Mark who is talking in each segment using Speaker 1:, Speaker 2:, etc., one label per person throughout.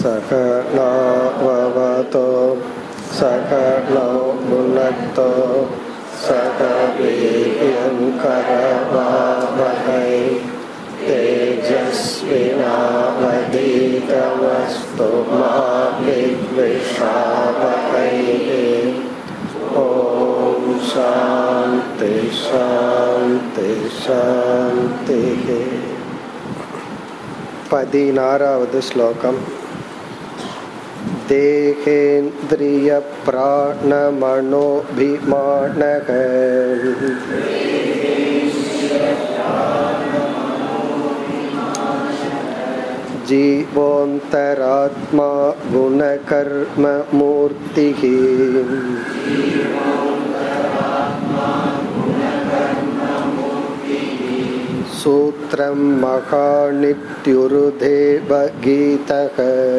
Speaker 1: सकलाववतो सकलो भुनक्तो सकवीर्यङ्करवावहै तेजस्विनावधीतमस्तु मा विद्विषावहैः ॐ शान्ति शान्ति शान्तिः பதினாறாவது ஸ்லோகம் தேகேந்திரிய பிராணமனோபிமானக जीवोऽन्तरात्मा गुणकर्ममूर्तिः सूत्रं महानित्युरुदेव गीतः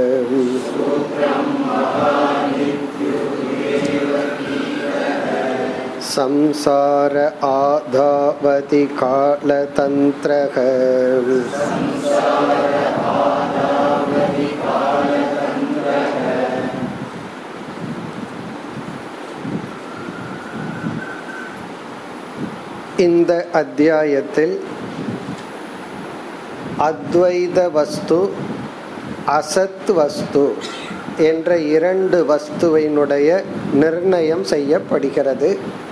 Speaker 1: संसार आधावति कालतन्त्रः இந்த அத்தியாயத்தில் அத்வைத வஸ்து அசத் வஸ்து என்ற இரண்டு வஸ்துவினுடைய நிர்ணயம் செய்யப்படுகிறது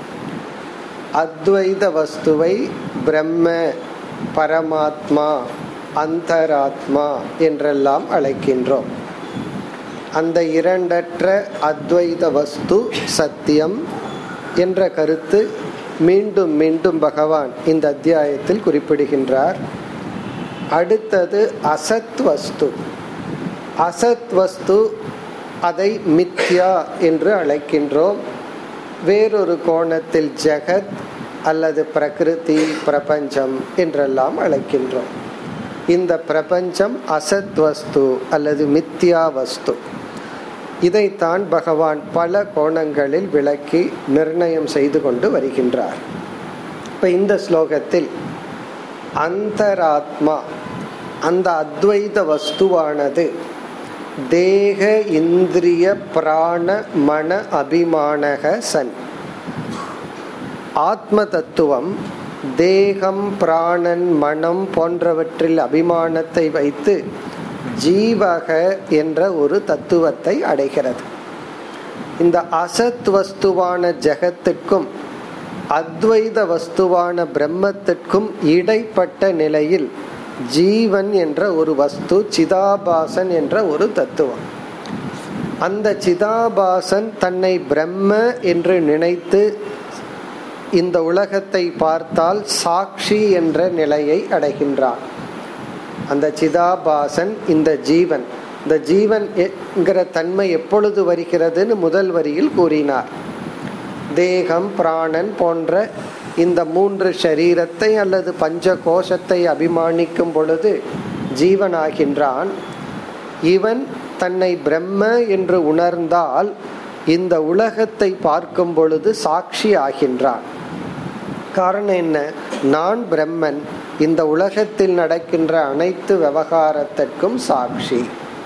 Speaker 1: அத்வைத வஸ்துவை பிரம்ம பரமாத்மா அந்தராத்மா என்றெல்லாம் அழைக்கின்றோம் அந்த இரண்டற்ற அத்வைத வஸ்து சத்தியம் என்ற கருத்து மீண்டும் மீண்டும் பகவான் இந்த அத்தியாயத்தில் குறிப்பிடுகின்றார் அடுத்தது அசத் வஸ்து அசத் வஸ்து அதை மித்யா என்று அழைக்கின்றோம் வேறொரு கோணத்தில் ஜெகத் அல்லது பிரகிருதி பிரபஞ்சம் என்றெல்லாம் அழைக்கின்றோம் இந்த பிரபஞ்சம் அசத் வஸ்து அல்லது மித்யா வஸ்து இதைத்தான் பகவான் பல கோணங்களில் விளக்கி நிர்ணயம் செய்து கொண்டு வருகின்றார் இப்ப இந்த ஸ்லோகத்தில் அந்தராத்மா அந்த அத்வைத வஸ்துவானது தேக இந்திரிய பிராண மன அபிமானக சன் ஆத்ம தத்துவம் தேகம் பிராணன் மனம் போன்றவற்றில் அபிமானத்தை வைத்து ஜீவக என்ற ஒரு தத்துவத்தை அடைகிறது இந்த அசத் வஸ்துவான ஜெகத்திற்கும் அத்வைத வஸ்துவான பிரம்மத்திற்கும் இடைப்பட்ட நிலையில் ஜீவன் என்ற ஒரு வஸ்து சிதாபாசன் என்ற ஒரு தத்துவம் அந்த சிதாபாசன் தன்னை பிரம்ம என்று நினைத்து இந்த உலகத்தை பார்த்தால் சாட்சி என்ற நிலையை அடைகின்றான் அந்த சிதாபாசன் இந்த ஜீவன் இந்த ஜீவன் என்கிற தன்மை எப்பொழுது வருகிறதுன்னு முதல் வரியில் கூறினார் தேகம் பிராணன் போன்ற இந்த மூன்று ஷரீரத்தை அல்லது பஞ்ச கோஷத்தை அபிமானிக்கும் பொழுது ஜீவனாகின்றான் இவன் தன்னை பிரம்ம என்று உணர்ந்தால் இந்த உலகத்தை பார்க்கும் பொழுது சாட்சி ஆகின்றான் காரணம் என்ன நான் பிரம்மன் இந்த உலகத்தில் நடக்கின்ற அனைத்து விவகாரத்திற்கும் சாட்சி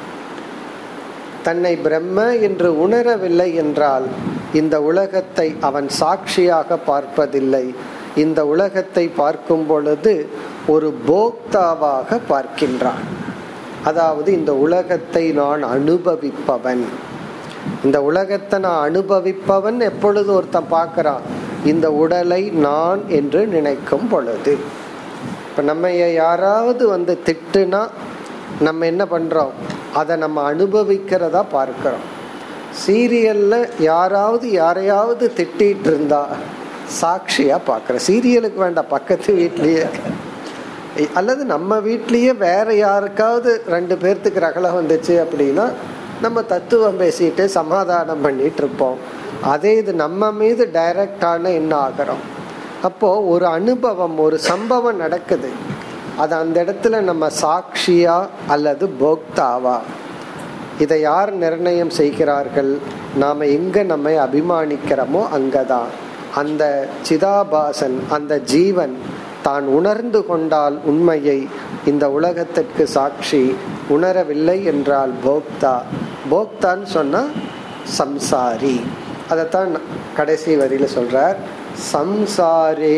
Speaker 1: தன்னை பிரம்ம என்று உணரவில்லை என்றால் இந்த உலகத்தை அவன் சாட்சியாக பார்ப்பதில்லை இந்த உலகத்தை பார்க்கும் பொழுது ஒரு போக்தாவாக பார்க்கின்றான் அதாவது இந்த உலகத்தை நான் அனுபவிப்பவன் இந்த உலகத்தை நான் அனுபவிப்பவன் எப்பொழுது ஒருத்தன் பார்க்கிறான் இந்த உடலை நான் என்று நினைக்கும் பொழுது இப்ப நம்ம யாராவது வந்து திட்டுனா நம்ம என்ன பண்றோம் அதை நம்ம அனுபவிக்கிறதா பார்க்கிறோம் சீரியல்ல யாராவது யாரையாவது திட்டிட்டு இருந்தா சாட்சியா பார்க்கிற சீரியலுக்கு வேண்டாம் பக்கத்து வீட்லயே அல்லது நம்ம வீட்லயே வேற யாருக்காவது ரெண்டு பேர்த்துக்கு ரகலம் வந்துச்சு அப்படின்னா நம்ம தத்துவம் பேசிட்டு சமாதானம் பண்ணிட்டு இருப்போம் அதே இது நம்ம மீது டைரக்டான என்ன ஆகிறோம் அப்போ ஒரு அனுபவம் ஒரு சம்பவம் நடக்குது அது அந்த இடத்துல நம்ம சாட்சியா அல்லது போக்தாவா இதை யார் நிர்ணயம் செய்கிறார்கள் நாம எங்க நம்மை அபிமானிக்கிறோமோ அங்கதான் அந்த சிதாபாசன் அந்த ஜீவன் தான் உணர்ந்து கொண்டால் உண்மையை இந்த உலகத்திற்கு சாட்சி உணரவில்லை என்றால் போக்தா போக்தான்னு சொன்னா சம்சாரி அதைத்தான் கடைசி வரியில சொல்றார் சம்சாரே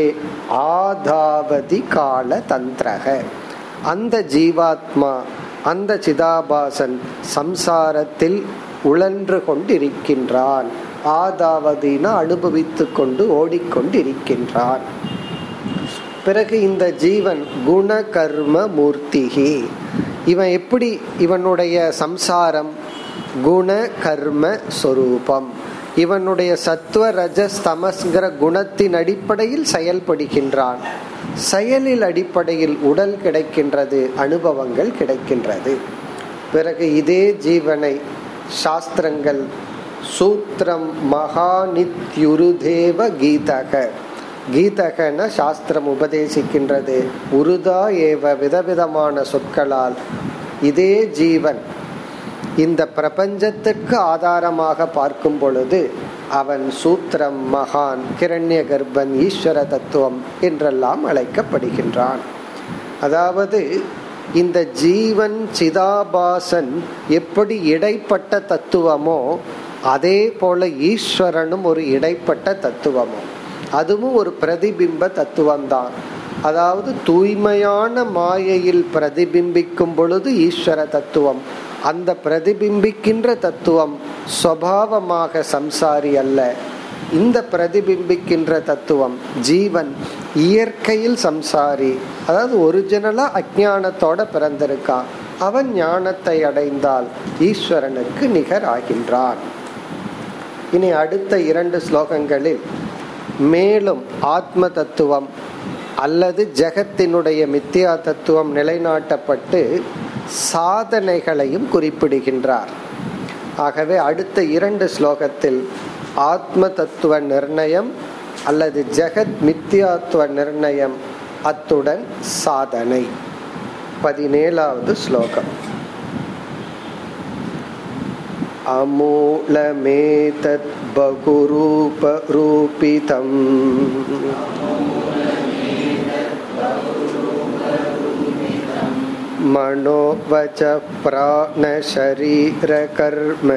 Speaker 1: ஆதாவதி கால தந்திரக அந்த ஜீவாத்மா அந்த சிதாபாசன் சம்சாரத்தில் உழன்று கொண்டிருக்கின்றான் ஆதாவதினா அனுபவித்து கொண்டு ஓடிக்கொண்டிருக்கின்றான் பிறகு இந்த ஜீவன் குண கர்ம மூர்த்திகி இவன் எப்படி இவனுடைய சம்சாரம் குண கர்ம சொரூபம் இவனுடைய சத்துவ ரஜஸ் தமஸ்ங்கிற குணத்தின் அடிப்படையில் செயல்படுகின்றான் செயலில் அடிப்படையில் உடல் கிடைக்கின்றது அனுபவங்கள் கிடைக்கின்றது பிறகு இதே ஜீவனை சாஸ்திரங்கள் சூத்திரம் மகாநித்யுருதேவ கீதக கீதகன சாஸ்திரம் உபதேசிக்கின்றது உருதா ஏவ விதவிதமான சொற்களால் இதே ஜீவன் இந்த பிரபஞ்சத்துக்கு ஆதாரமாக பார்க்கும் பொழுது அவன் சூத்திரம் மகான் கிரண்ய கர்ப்பன் ஈஸ்வர தத்துவம் என்றெல்லாம் அழைக்கப்படுகின்றான் அதாவது இந்த ஜீவன் சிதாபாசன் எப்படி இடைப்பட்ட தத்துவமோ அதே போல ஈஸ்வரனும் ஒரு இடைப்பட்ட தத்துவமோ அதுவும் ஒரு பிரதிபிம்ப தத்துவம் தான் அதாவது தூய்மையான மாயையில் பிரதிபிம்பிக்கும் பொழுது ஈஸ்வர தத்துவம் அந்த பிரதிபிம்பிக்கின்ற தத்துவம் சுவாவமாக சம்சாரி அல்ல இந்த பிரதிபிம்பிக்கின்ற தத்துவம் ஜீவன் இயற்கையில் சம்சாரி அதாவது ஒரிஜினலா அஜானத்தோட பிறந்திருக்கான் அவன் ஞானத்தை அடைந்தால் ஈஸ்வரனுக்கு நிகர் ஆகின்றான் இனி அடுத்த இரண்டு ஸ்லோகங்களில் மேலும் ஆத்ம தத்துவம் அல்லது ஜெகத்தினுடைய மித்தியா தத்துவம் நிலைநாட்டப்பட்டு சாதனைகளையும் குறிப்பிடுகின்றார் ஆகவே அடுத்த இரண்டு ஸ்லோகத்தில் ஆத்ம தத்துவ நிர்ணயம் அல்லது ஜெகத் மித்தியாத்துவ நிர்ணயம் அத்துடன் சாதனை பதினேழாவது ஸ்லோகம் अमूलमेतत् बहुरूपरूपितम् मनोवच प्राणशरीरकर्म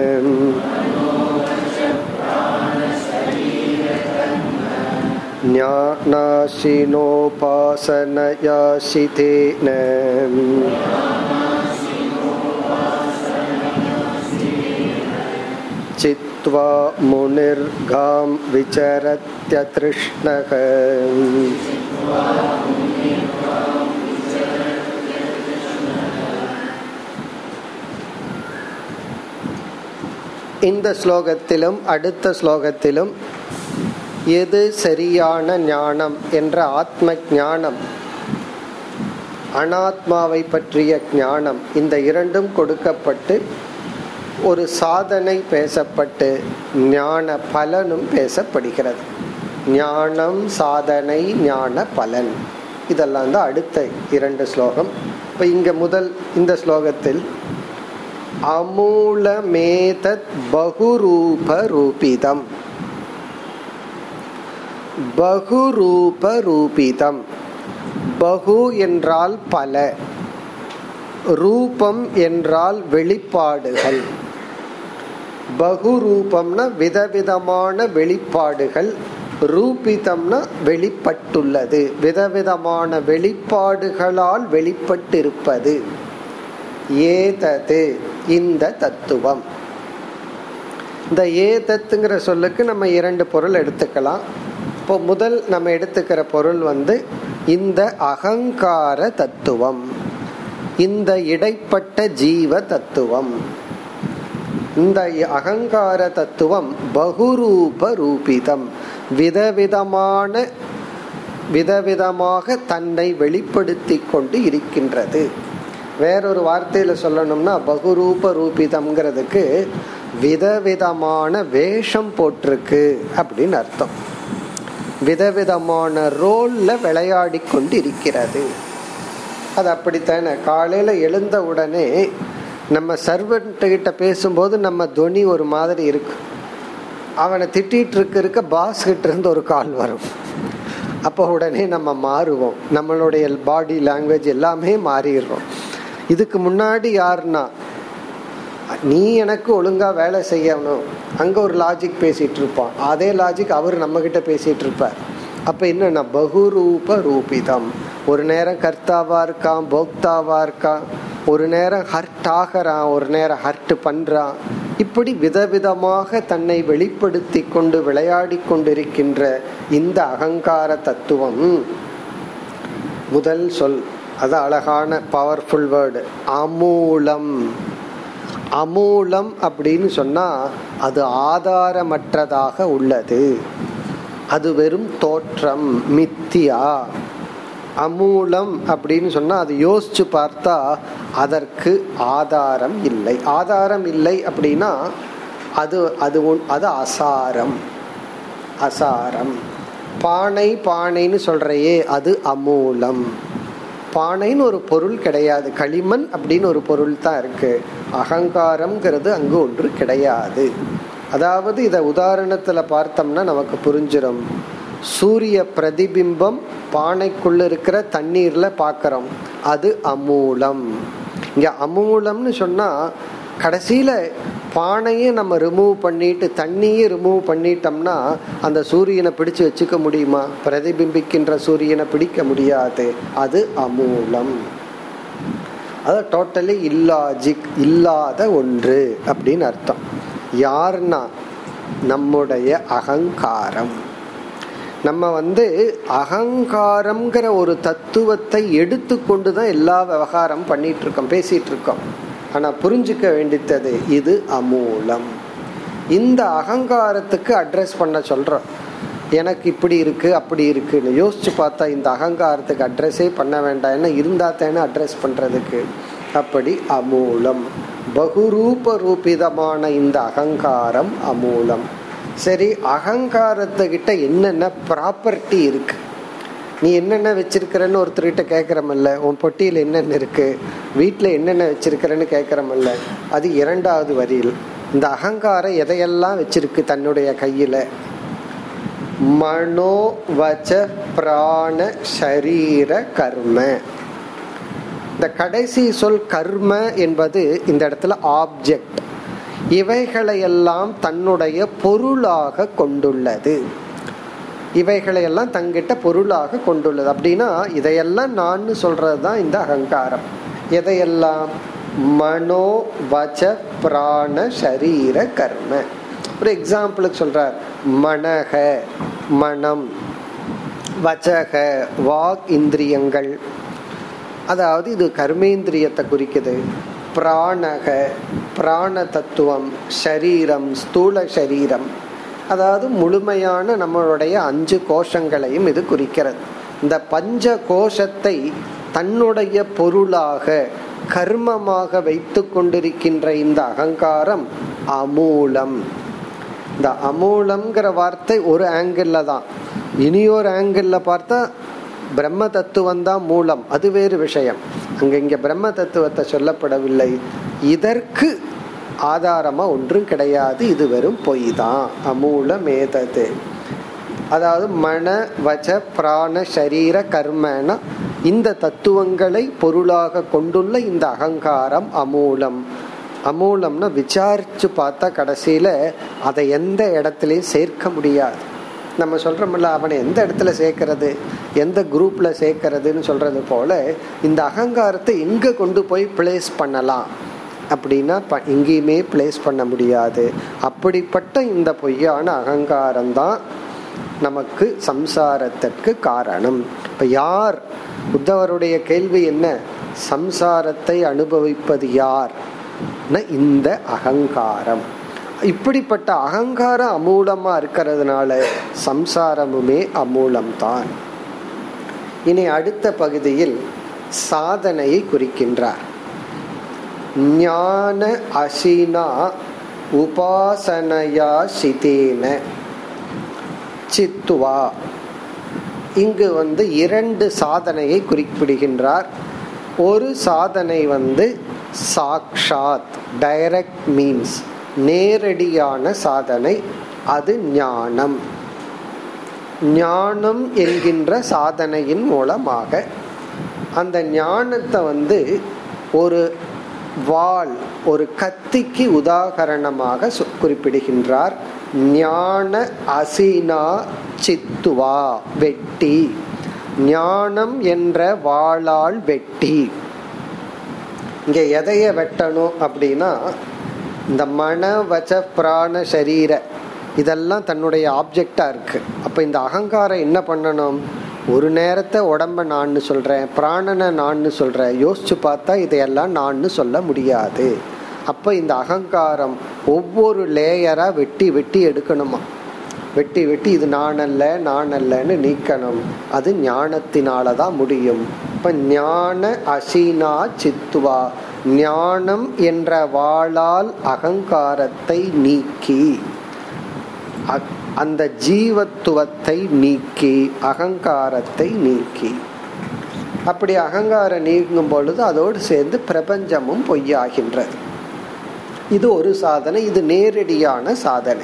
Speaker 1: ज्ञानाशिनोपासनया शितेन चित्वा मुनिर्गां विचरत्यतृष्णः இந்த ஸ்லோகத்திலும் அடுத்த ஸ்லோகத்திலும் எது சரியான ஞானம் என்ற ஆத்ம ஞானம் அனாத்மாவை பற்றிய ஞானம் இந்த இரண்டும் கொடுக்கப்பட்டு ஒரு சாதனை பேசப்பட்டு ஞான பலனும் பேசப்படுகிறது ஞானம் சாதனை ஞான பலன் இதெல்லாம் தான் அடுத்த இரண்டு ஸ்லோகம் இப்போ இங்க முதல் இந்த ஸ்லோகத்தில் அமூலமேதத் பகுரூப ரூபிதம் பகுரூப ரூபிதம் பகு என்றால் பல ரூபம் என்றால் வெளிப்பாடுகள் பகுரூபம்னா விதவிதமான வெளிப்பாடுகள் ரூபிதம்னா வெளிப்பட்டுள்ளது விதவிதமான வெளிப்பாடுகளால் வெளிப்பட்டிருப்பது ஏதது இந்த தத்துவம் இந்த ஏதத்துங்கிற சொல்லுக்கு நம்ம இரண்டு பொருள் எடுத்துக்கலாம் இப்போ முதல் நம்ம எடுத்துக்கிற பொருள் வந்து இந்த அகங்கார தத்துவம் இந்த இடைப்பட்ட ஜீவ தத்துவம் இந்த அகங்கார தத்துவம் பகுரூப ரூபிதம் விதவிதமான விதவிதமாக தன்னை வெளிப்படுத்தி கொண்டு இருக்கின்றது வேறொரு வார்த்தையில சொல்லணும்னா பகுரூப ரூபிதம்ங்கிறதுக்கு விதவிதமான வேஷம் போட்டிருக்கு அப்படின்னு அர்த்தம் விதவிதமான ரோல்ல விளையாடி கொண்டு இருக்கிறது அது அப்படித்தானே காலையில எழுந்த உடனே நம்ம சர்வன்ட்டு கிட்ட பேசும்போது நம்ம துணி ஒரு மாதிரி இருக்கு அவனை திட்டிட்டு இருக்க இருக்க பாஸ் கிட்ட இருந்து ஒரு கால் வரும் அப்போ உடனே நம்ம மாறுவோம் நம்மளுடைய பாடி லாங்குவேஜ் எல்லாமே மாறிடுறோம் இதுக்கு முன்னாடி யாருன்னா நீ எனக்கு ஒழுங்கா வேலை செய்யணும் அங்க ஒரு லாஜிக் பேசிட்டு இருப்பான் அதே லாஜிக் அவர் நம்ம கிட்ட பேசிட்டு இருப்பார் அப்ப என்னன்னா பகுரூப ரூபிதம் ஒரு நேரம் கர்த்தாவா இருக்கான் போக்தாவா இருக்கான் ஒரு நேரம் ஹர்ட் ஆகிறான் ஒரு நேரம் ஹர்ட் பண்றான் இப்படி விதவிதமாக தன்னை வெளிப்படுத்தி கொண்டு விளையாடி கொண்டிருக்கின்ற இந்த அகங்கார தத்துவம் முதல் சொல் அது அழகான பவர்ஃபுல் வேர்டு அமூலம் அமூலம் அப்படின்னு சொன்னா அது ஆதாரமற்றதாக உள்ளது அது வெறும் தோற்றம் மித்தியா அமூலம் அப்படின்னு சொன்னா அது யோசிச்சு பார்த்தா அதற்கு ஆதாரம் இல்லை ஆதாரம் இல்லை அப்படின்னா அது அது அது அசாரம் அசாரம் பானை பானைன்னு சொல்றையே அது அமூலம் பானைன்னு ஒரு பொருள் கிடையாது களிமண் அப்படின்னு ஒரு பொருள் தான் இருக்கு அகங்காரம்ங்கிறது அங்கு ஒன்று கிடையாது அதாவது இத உதாரணத்துல பார்த்தோம்னா நமக்கு புரிஞ்சிடும் சூரிய பிரதிபிம்பம் பானைக்குள்ள இருக்கிற தண்ணீர்ல பாக்கிறோம் அது அமூலம் இங்க அமூலம்னு சொன்னா கடைசியில பானையை நம்ம ரிமூவ் பண்ணிட்டு தண்ணியை ரிமூவ் பண்ணிட்டோம்னா அந்த சூரியனை பிடிச்சு வச்சுக்க முடியுமா பிரதிபிம்பிக்கின்ற சூரியனை பிடிக்க முடியாது அது அமூலம் அது டோட்டலி இல்லாஜிக் இல்லாத ஒன்று அப்படின்னு அர்த்தம் யாருன்னா நம்முடைய அகங்காரம் நம்ம வந்து அகங்காரம்ங்கிற ஒரு தத்துவத்தை எடுத்துக்கொண்டு தான் எல்லா விவகாரம் பண்ணிட்டு இருக்கோம் பேசிட்டு இருக்கோம் ஆனா புரிஞ்சுக்க வேண்டித்தது இது அமூலம் இந்த அகங்காரத்துக்கு அட்ரஸ் பண்ண சொல்றோம் எனக்கு இப்படி இருக்கு அப்படி இருக்குன்னு யோசிச்சு பார்த்தா இந்த அகங்காரத்துக்கு அட்ரஸே பண்ண வேண்டாம் என்ன இருந்தா தானே அட்ரஸ் பண்றதுக்கு அப்படி அமூலம் பகுரூப ரூபிதமான இந்த அகங்காரம் அமூலம் சரி அகங்காரத்துக்கிட்ட என்னென்ன ப்ராப்பர்ட்டி இருக்கு நீ என்னென்ன வச்சிருக்கிறன்னு ஒருத்தர்கிட்ட கேட்கறமல்ல உன் பொட்டியில் என்னென்ன இருக்கு வீட்டில் என்னென்ன வச்சிருக்கிறன்னு கேட்கறமல்ல அது இரண்டாவது வரியில் இந்த அகங்காரம் எதையெல்லாம் வச்சிருக்கு தன்னுடைய கையில மனோ வச்ச பிராண சரீர கர்ம இந்த கடைசி சொல் கர்ம என்பது இந்த இடத்துல ஆப்ஜெக்ட் இவைகளையெல்லாம் தன்னுடைய பொருளாக கொண்டுள்ளது இவைகளையெல்லாம் தங்கிட்ட பொருளாக கொண்டுள்ளது அப்படின்னா இதையெல்லாம் நான் சொல்றதுதான் இந்த அகங்காரம் எதையெல்லாம் மனோ வச்ச பிராண சரீர கர்ம ஒரு எக்ஸாம்பிளுக்கு சொல்றார் மனக மனம் வச்சக வாக் இந்திரியங்கள் அதாவது இது கர்மேந்திரியத்தை குறிக்குது பிராணக பிராண தத்துவம் ஷரீரம் ஸ்தூல சரீரம் அதாவது முழுமையான நம்மளுடைய அஞ்சு கோஷங்களையும் இது குறிக்கிறது இந்த பஞ்ச கோஷத்தை தன்னுடைய பொருளாக கர்மமாக வைத்து கொண்டிருக்கின்ற இந்த அகங்காரம் அமூலம் இந்த அமூலம்ங்கிற வார்த்தை ஒரு ஆங்கிள் தான் இனியொரு ஆங்கிள் பார்த்தா பிரம்ம தத்துவம் தான் மூலம் அது வேறு விஷயம் அங்க இங்க பிரம்ம தத்துவத்தை சொல்லப்படவில்லை இதற்கு ஆதாரமா ஒன்றும் கிடையாது இது வெறும் பொய் தான் அமூல மேதது அதாவது மன வச்ச பிராண சரீர கர்மன இந்த தத்துவங்களை பொருளாக கொண்டுள்ள இந்த அகங்காரம் அமூலம் அமூலம்னா விசாரிச்சு பார்த்தா கடைசியில அதை எந்த இடத்துலயும் சேர்க்க முடியாது நம்ம சொல்றோம்ல அவனை எந்த இடத்துல சேர்க்கறது எந்த குரூப்ல சேர்க்கறதுன்னு சொல்றது போல இந்த அகங்காரத்தை எங்க கொண்டு போய் பிளேஸ் பண்ணலாம் அப்படின்னா எங்கேயுமே பிளேஸ் பண்ண முடியாது அப்படிப்பட்ட இந்த பொய்யான அகங்காரம் தான் நமக்கு சம்சாரத்திற்கு காரணம் இப்ப யார் உத்தவருடைய கேள்வி என்ன சம்சாரத்தை அனுபவிப்பது யார் இந்த அகங்காரம் இப்படிப்பட்ட அகங்காரம் அமூலமா இருக்கிறதுனால சம்சாரமுமே அமூலம்தான் இனி அடுத்த பகுதியில் சாதனையை குறிக்கின்றார் ஞான அசினா உபாசனையா சிதேன சித்துவா இங்கு வந்து இரண்டு சாதனையை குறிப்பிடுகின்றார் ஒரு சாதனை வந்து சாக்ஷாத் டைரக்ட் மீன்ஸ் நேரடியான சாதனை அது ஞானம் ஞானம் என்கின்ற சாதனையின் மூலமாக அந்த ஞானத்தை வந்து ஒரு வாள் ஒரு கத்திக்கு உதாகரணமாக குறிப்பிடுகின்றார் ஞான அசினா சித்துவா வெட்டி ஞானம் என்ற வாளால் வெட்டி இங்க எதைய வெட்டணும் அப்படின்னா இந்த மன வச்ச பிராண சரீர இதெல்லாம் தன்னுடைய ஆப்ஜெக்டா இருக்கு அப்ப இந்த அகங்காரம் என்ன பண்ணணும் ஒரு நேரத்தை உடம்ப நான்னு சொல்றேன் பிராணனை நான்னு சொல்றேன் யோசிச்சு பார்த்தா இதையெல்லாம் நான்னு சொல்ல முடியாது அப்ப இந்த அகங்காரம் ஒவ்வொரு லேயரா வெட்டி வெட்டி எடுக்கணுமா வெட்டி வெட்டி இது நான் அல்ல நான் அல்லன்னு நீக்கணும் அது ஞானத்தினால தான் முடியும் இப்ப ஞான அசீனா சித்துவா ஞானம் என்ற வாளால் அகங்காரத்தை நீக்கி அந்த ஜீவத்துவத்தை நீக்கி அகங்காரத்தை நீக்கி அப்படி அகங்காரம் நீங்கும் பொழுது அதோடு சேர்ந்து பிரபஞ்சமும் பொய்யாகின்றது இது ஒரு சாதனை இது நேரடியான சாதனை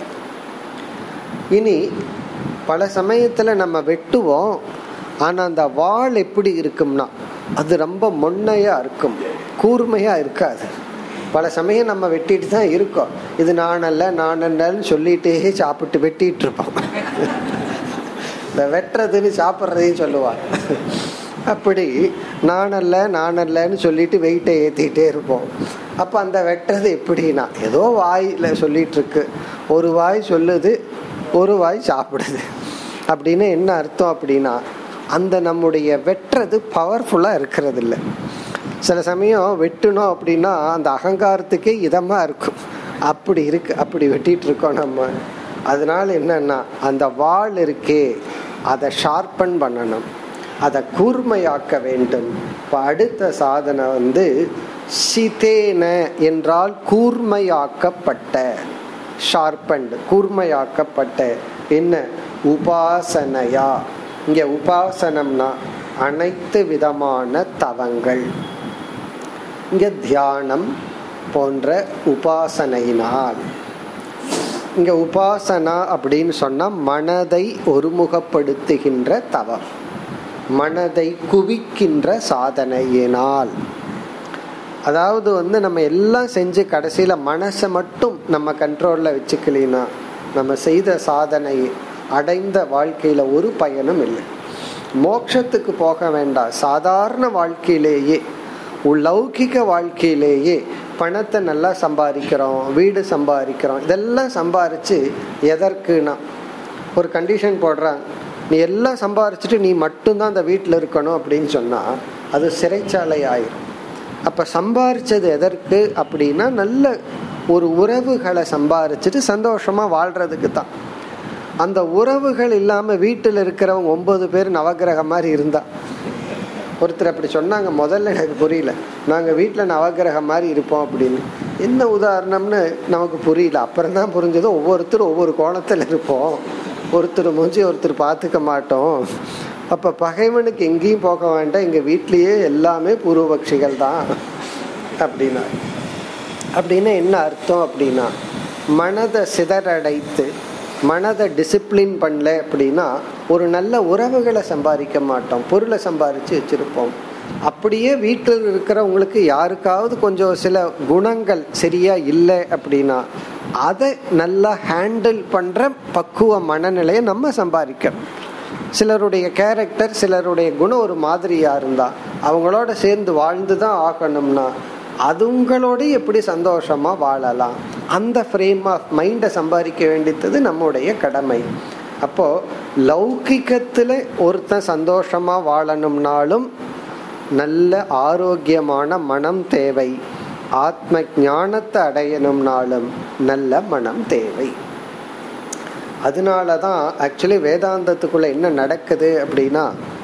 Speaker 1: இனி பல சமயத்துல நம்ம வெட்டுவோம் ஆனா அந்த வாள் எப்படி இருக்கும்னா அது ரொம்ப மொன்னையா இருக்கும் கூர்மையா இருக்காது பல சமயம் நம்ம வெட்டிட்டு தான் இருக்கோம் இது நான் அல்ல நான் அல்லன்னு சொல்லிட்டே சாப்பிட்டு வெட்டிட்டு இருப்போம் இந்த வெட்டுறதுன்னு சாப்பிட்றதையும் சொல்லுவார் அப்படி நான் அல்ல நான் அல்லன்னு சொல்லிட்டு வெயிட்டை ஏத்திட்டே இருப்போம் அப்ப அந்த வெட்டுறது எப்படின்னா ஏதோ வாயில சொல்லிட்டு இருக்கு ஒரு வாய் சொல்லுது ஒரு வாய் சாப்பிடுது அப்படின்னு என்ன அர்த்தம் அப்படின்னா அந்த நம்முடைய வெட்டுறது பவர்ஃபுல்லா இருக்கிறது இல்லை சில சமயம் வெட்டணும் அப்படின்னா அந்த அகங்காரத்துக்கே இதமா இருக்கும் அப்படி இருக்கு அப்படி வெட்டிட்டு இருக்கோம் நம்ம அதனால என்னன்னா அந்த வாள் இருக்கே அதை ஷார்பன் பண்ணணும் அதை கூர்மையாக்க வேண்டும் இப்போ அடுத்த சாதனை வந்து சிதேன என்றால் கூர்மையாக்கப்பட்ட ஷார்பண்ட் கூர்மையாக்கப்பட்ட என்ன உபாசனையா இங்க உபாசனம்னா அனைத்து விதமான தவங்கள் இங்க தியானம் போன்ற உபாசனையினால் இங்க உபாசனா அப்படின்னு சொன்னா மனதை ஒருமுகப்படுத்துகின்ற தவம் மனதை குவிக்கின்ற சாதனையினால் அதாவது வந்து நம்ம எல்லாம் செஞ்சு கடைசியில மனசை மட்டும் நம்ம கண்ட்ரோல்ல வச்சுக்கலினா நம்ம செய்த சாதனை அடைந்த வாழ்க்கையில ஒரு பயனும் இல்லை மோட்சத்துக்கு போக வேண்டாம் சாதாரண வாழ்க்கையிலேயே லௌகிக வாழ்க்கையிலேயே பணத்தை நல்லா சம்பாதிக்கிறோம் வீடு சம்பாதிக்கிறோம் இதெல்லாம் சம்பாரிச்சு எதற்குனா ஒரு கண்டிஷன் போடுறாங்க நீ எல்லாம் சம்பாரிச்சுட்டு நீ மட்டும்தான் அந்த வீட்டில் இருக்கணும் அப்படின்னு சொன்னா அது சிறைச்சாலை ஆயிரும் அப்ப சம்பாரிச்சது எதற்கு அப்படின்னா நல்ல ஒரு உறவுகளை சம்பாரிச்சுட்டு சந்தோஷமா வாழ்றதுக்கு தான் அந்த உறவுகள் இல்லாம வீட்டில் இருக்கிறவங்க ஒன்பது பேர் நவகிரகம் மாதிரி இருந்தா ஒருத்தர் அப்படி சொன்னாங்க முதல்ல எனக்கு புரியல நாங்க வீட்டுல நவகிரகம் மாதிரி இருப்போம் அப்படின்னு என்ன உதாரணம்னு நமக்கு புரியல அப்புறம் தான் புரிஞ்சது ஒவ்வொருத்தரும் ஒவ்வொரு கோணத்துல இருப்போம் ஒருத்தர் மூஞ்சி ஒருத்தர் பார்த்துக்க மாட்டோம் அப்ப பகைவனுக்கு எங்கேயும் போக வேண்டாம் எங்க வீட்லயே எல்லாமே பூர்வபக்ஷிகள் தான் அப்படின்னா அப்படின்னு என்ன அர்த்தம் அப்படின்னா மனதை சிதறடைத்து மனதை டிசிப்ளின் பண்ணல அப்படின்னா ஒரு நல்ல உறவுகளை சம்பாதிக்க மாட்டோம் பொருளை சம்பாதிச்சு வச்சிருப்போம் அப்படியே வீட்டில் இருக்கிறவங்களுக்கு யாருக்காவது கொஞ்சம் சில குணங்கள் சரியா இல்லை அப்படின்னா அதை நல்லா ஹேண்டில் பண்ற பக்குவ மனநிலையை நம்ம சம்பாதிக்கணும் சிலருடைய கேரக்டர் சிலருடைய குணம் ஒரு மாதிரியா இருந்தா அவங்களோட சேர்ந்து வாழ்ந்து தான் ஆகணும்னா அதுங்களோட எப்படி சந்தோஷமா வாழலாம் அந்த ஃப்ரேம் ஆஃப் மைண்டை சம்பாதிக்க வேண்டியது நம்முடைய கடமை அப்போ லௌகிக்கத்துல ஒருத்தன் சந்தோஷமா வாழணும்னாலும் நல்ல ஆரோக்கியமான மனம் தேவை ஆத்ம ஞானத்தை அடையணும்னாலும் நல்ல மனம் தேவை அதனாலதான் ஆக்சுவலி வேதாந்தத்துக்குள்ள என்ன நடக்குது அப்படின்னா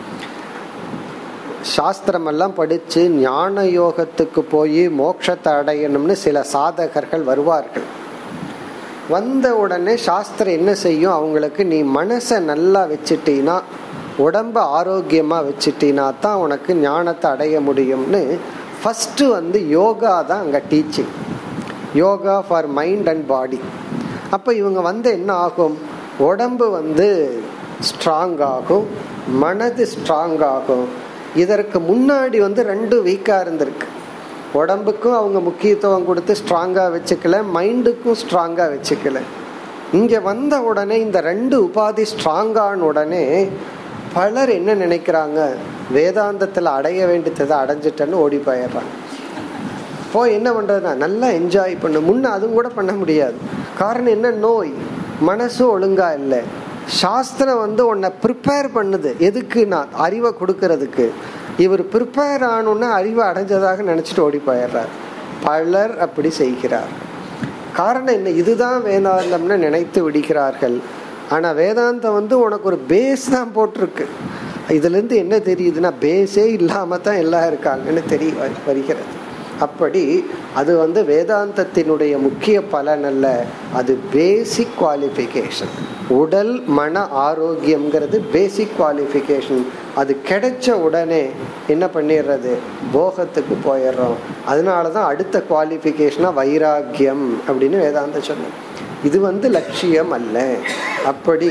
Speaker 1: சாஸ்திரம் எல்லாம் படிச்சு ஞான யோகத்துக்கு போய் மோட்சத்தை அடையணும்னு சில சாதகர்கள் வருவார்கள் வந்த உடனே சாஸ்திரம் என்ன செய்யும் அவங்களுக்கு நீ மனசை நல்லா வச்சுட்டீன்னா உடம்ப ஆரோக்கியமா வச்சுட்டீனா தான் உனக்கு ஞானத்தை அடைய முடியும்னு ஃபர்ஸ்ட் வந்து யோகா தான் அங்க teaching yoga for mind and body அப்ப இவங்க வந்து என்ன ஆகும் உடம்பு வந்து ஸ்ட்ராங் ஆகும் மனது ஸ்ட்ராங் ஆகும் இதற்கு முன்னாடி வந்து ரெண்டு வீக்கா இருந்திருக்கு உடம்புக்கும் அவங்க முக்கியத்துவம் கொடுத்து ஸ்ட்ராங்கா வச்சுக்கல மைண்டுக்கும் ஸ்ட்ராங்கா வச்சுக்கல இங்க வந்த உடனே இந்த ரெண்டு உபாதி ஸ்ட்ராங்கான உடனே பலர் என்ன நினைக்கிறாங்க வேதாந்தத்துல அடைய வேண்டியதை அடைஞ்சிட்டேன்னு ஓடி போயிடுறாங்க போய் என்ன பண்றதுனா நல்லா என்ஜாய் பண்ணு முன்ன அதுவும் கூட பண்ண முடியாது காரணம் என்ன நோய் மனசு ஒழுங்கா இல்லை சாஸ்திரம் வந்து உன்னை ப்ரிப்பேர் பண்ணுது எதுக்குன்னா அறிவை கொடுக்கறதுக்கு இவர் ப்ரிப்பேர் ஆனோன்னா அறிவை அடைஞ்சதாக நினைச்சிட்டு ஓடி போயிடுறார் பலர் அப்படி செய்கிறார் காரணம் என்ன இதுதான் வேதாந்தம்னு நினைத்து விடுகிறார்கள் ஆனா வேதாந்தம் வந்து உனக்கு ஒரு பேஸ் தான் போட்டிருக்கு இதுல இருந்து என்ன தெரியுதுன்னா பேஸே இல்லாம தான் எல்லாம் இருக்காங்கன்னு தெரிய வருகிறது அப்படி அது வந்து வேதாந்தத்தினுடைய முக்கிய பலன் அல்ல அது பேசிக் குவாலிஃபிகேஷன் உடல் மன ஆரோக்கியம்ங்கிறது பேசிக் குவாலிஃபிகேஷன் அது கிடைச்ச உடனே என்ன பண்ணிடுறது போகத்துக்கு போயிடுறோம் அதனால தான் அடுத்த குவாலிஃபிகேஷனாக வைராக்கியம் அப்படின்னு வேதாந்த சொன்னோம் இது வந்து லட்சியம் அல்ல அப்படி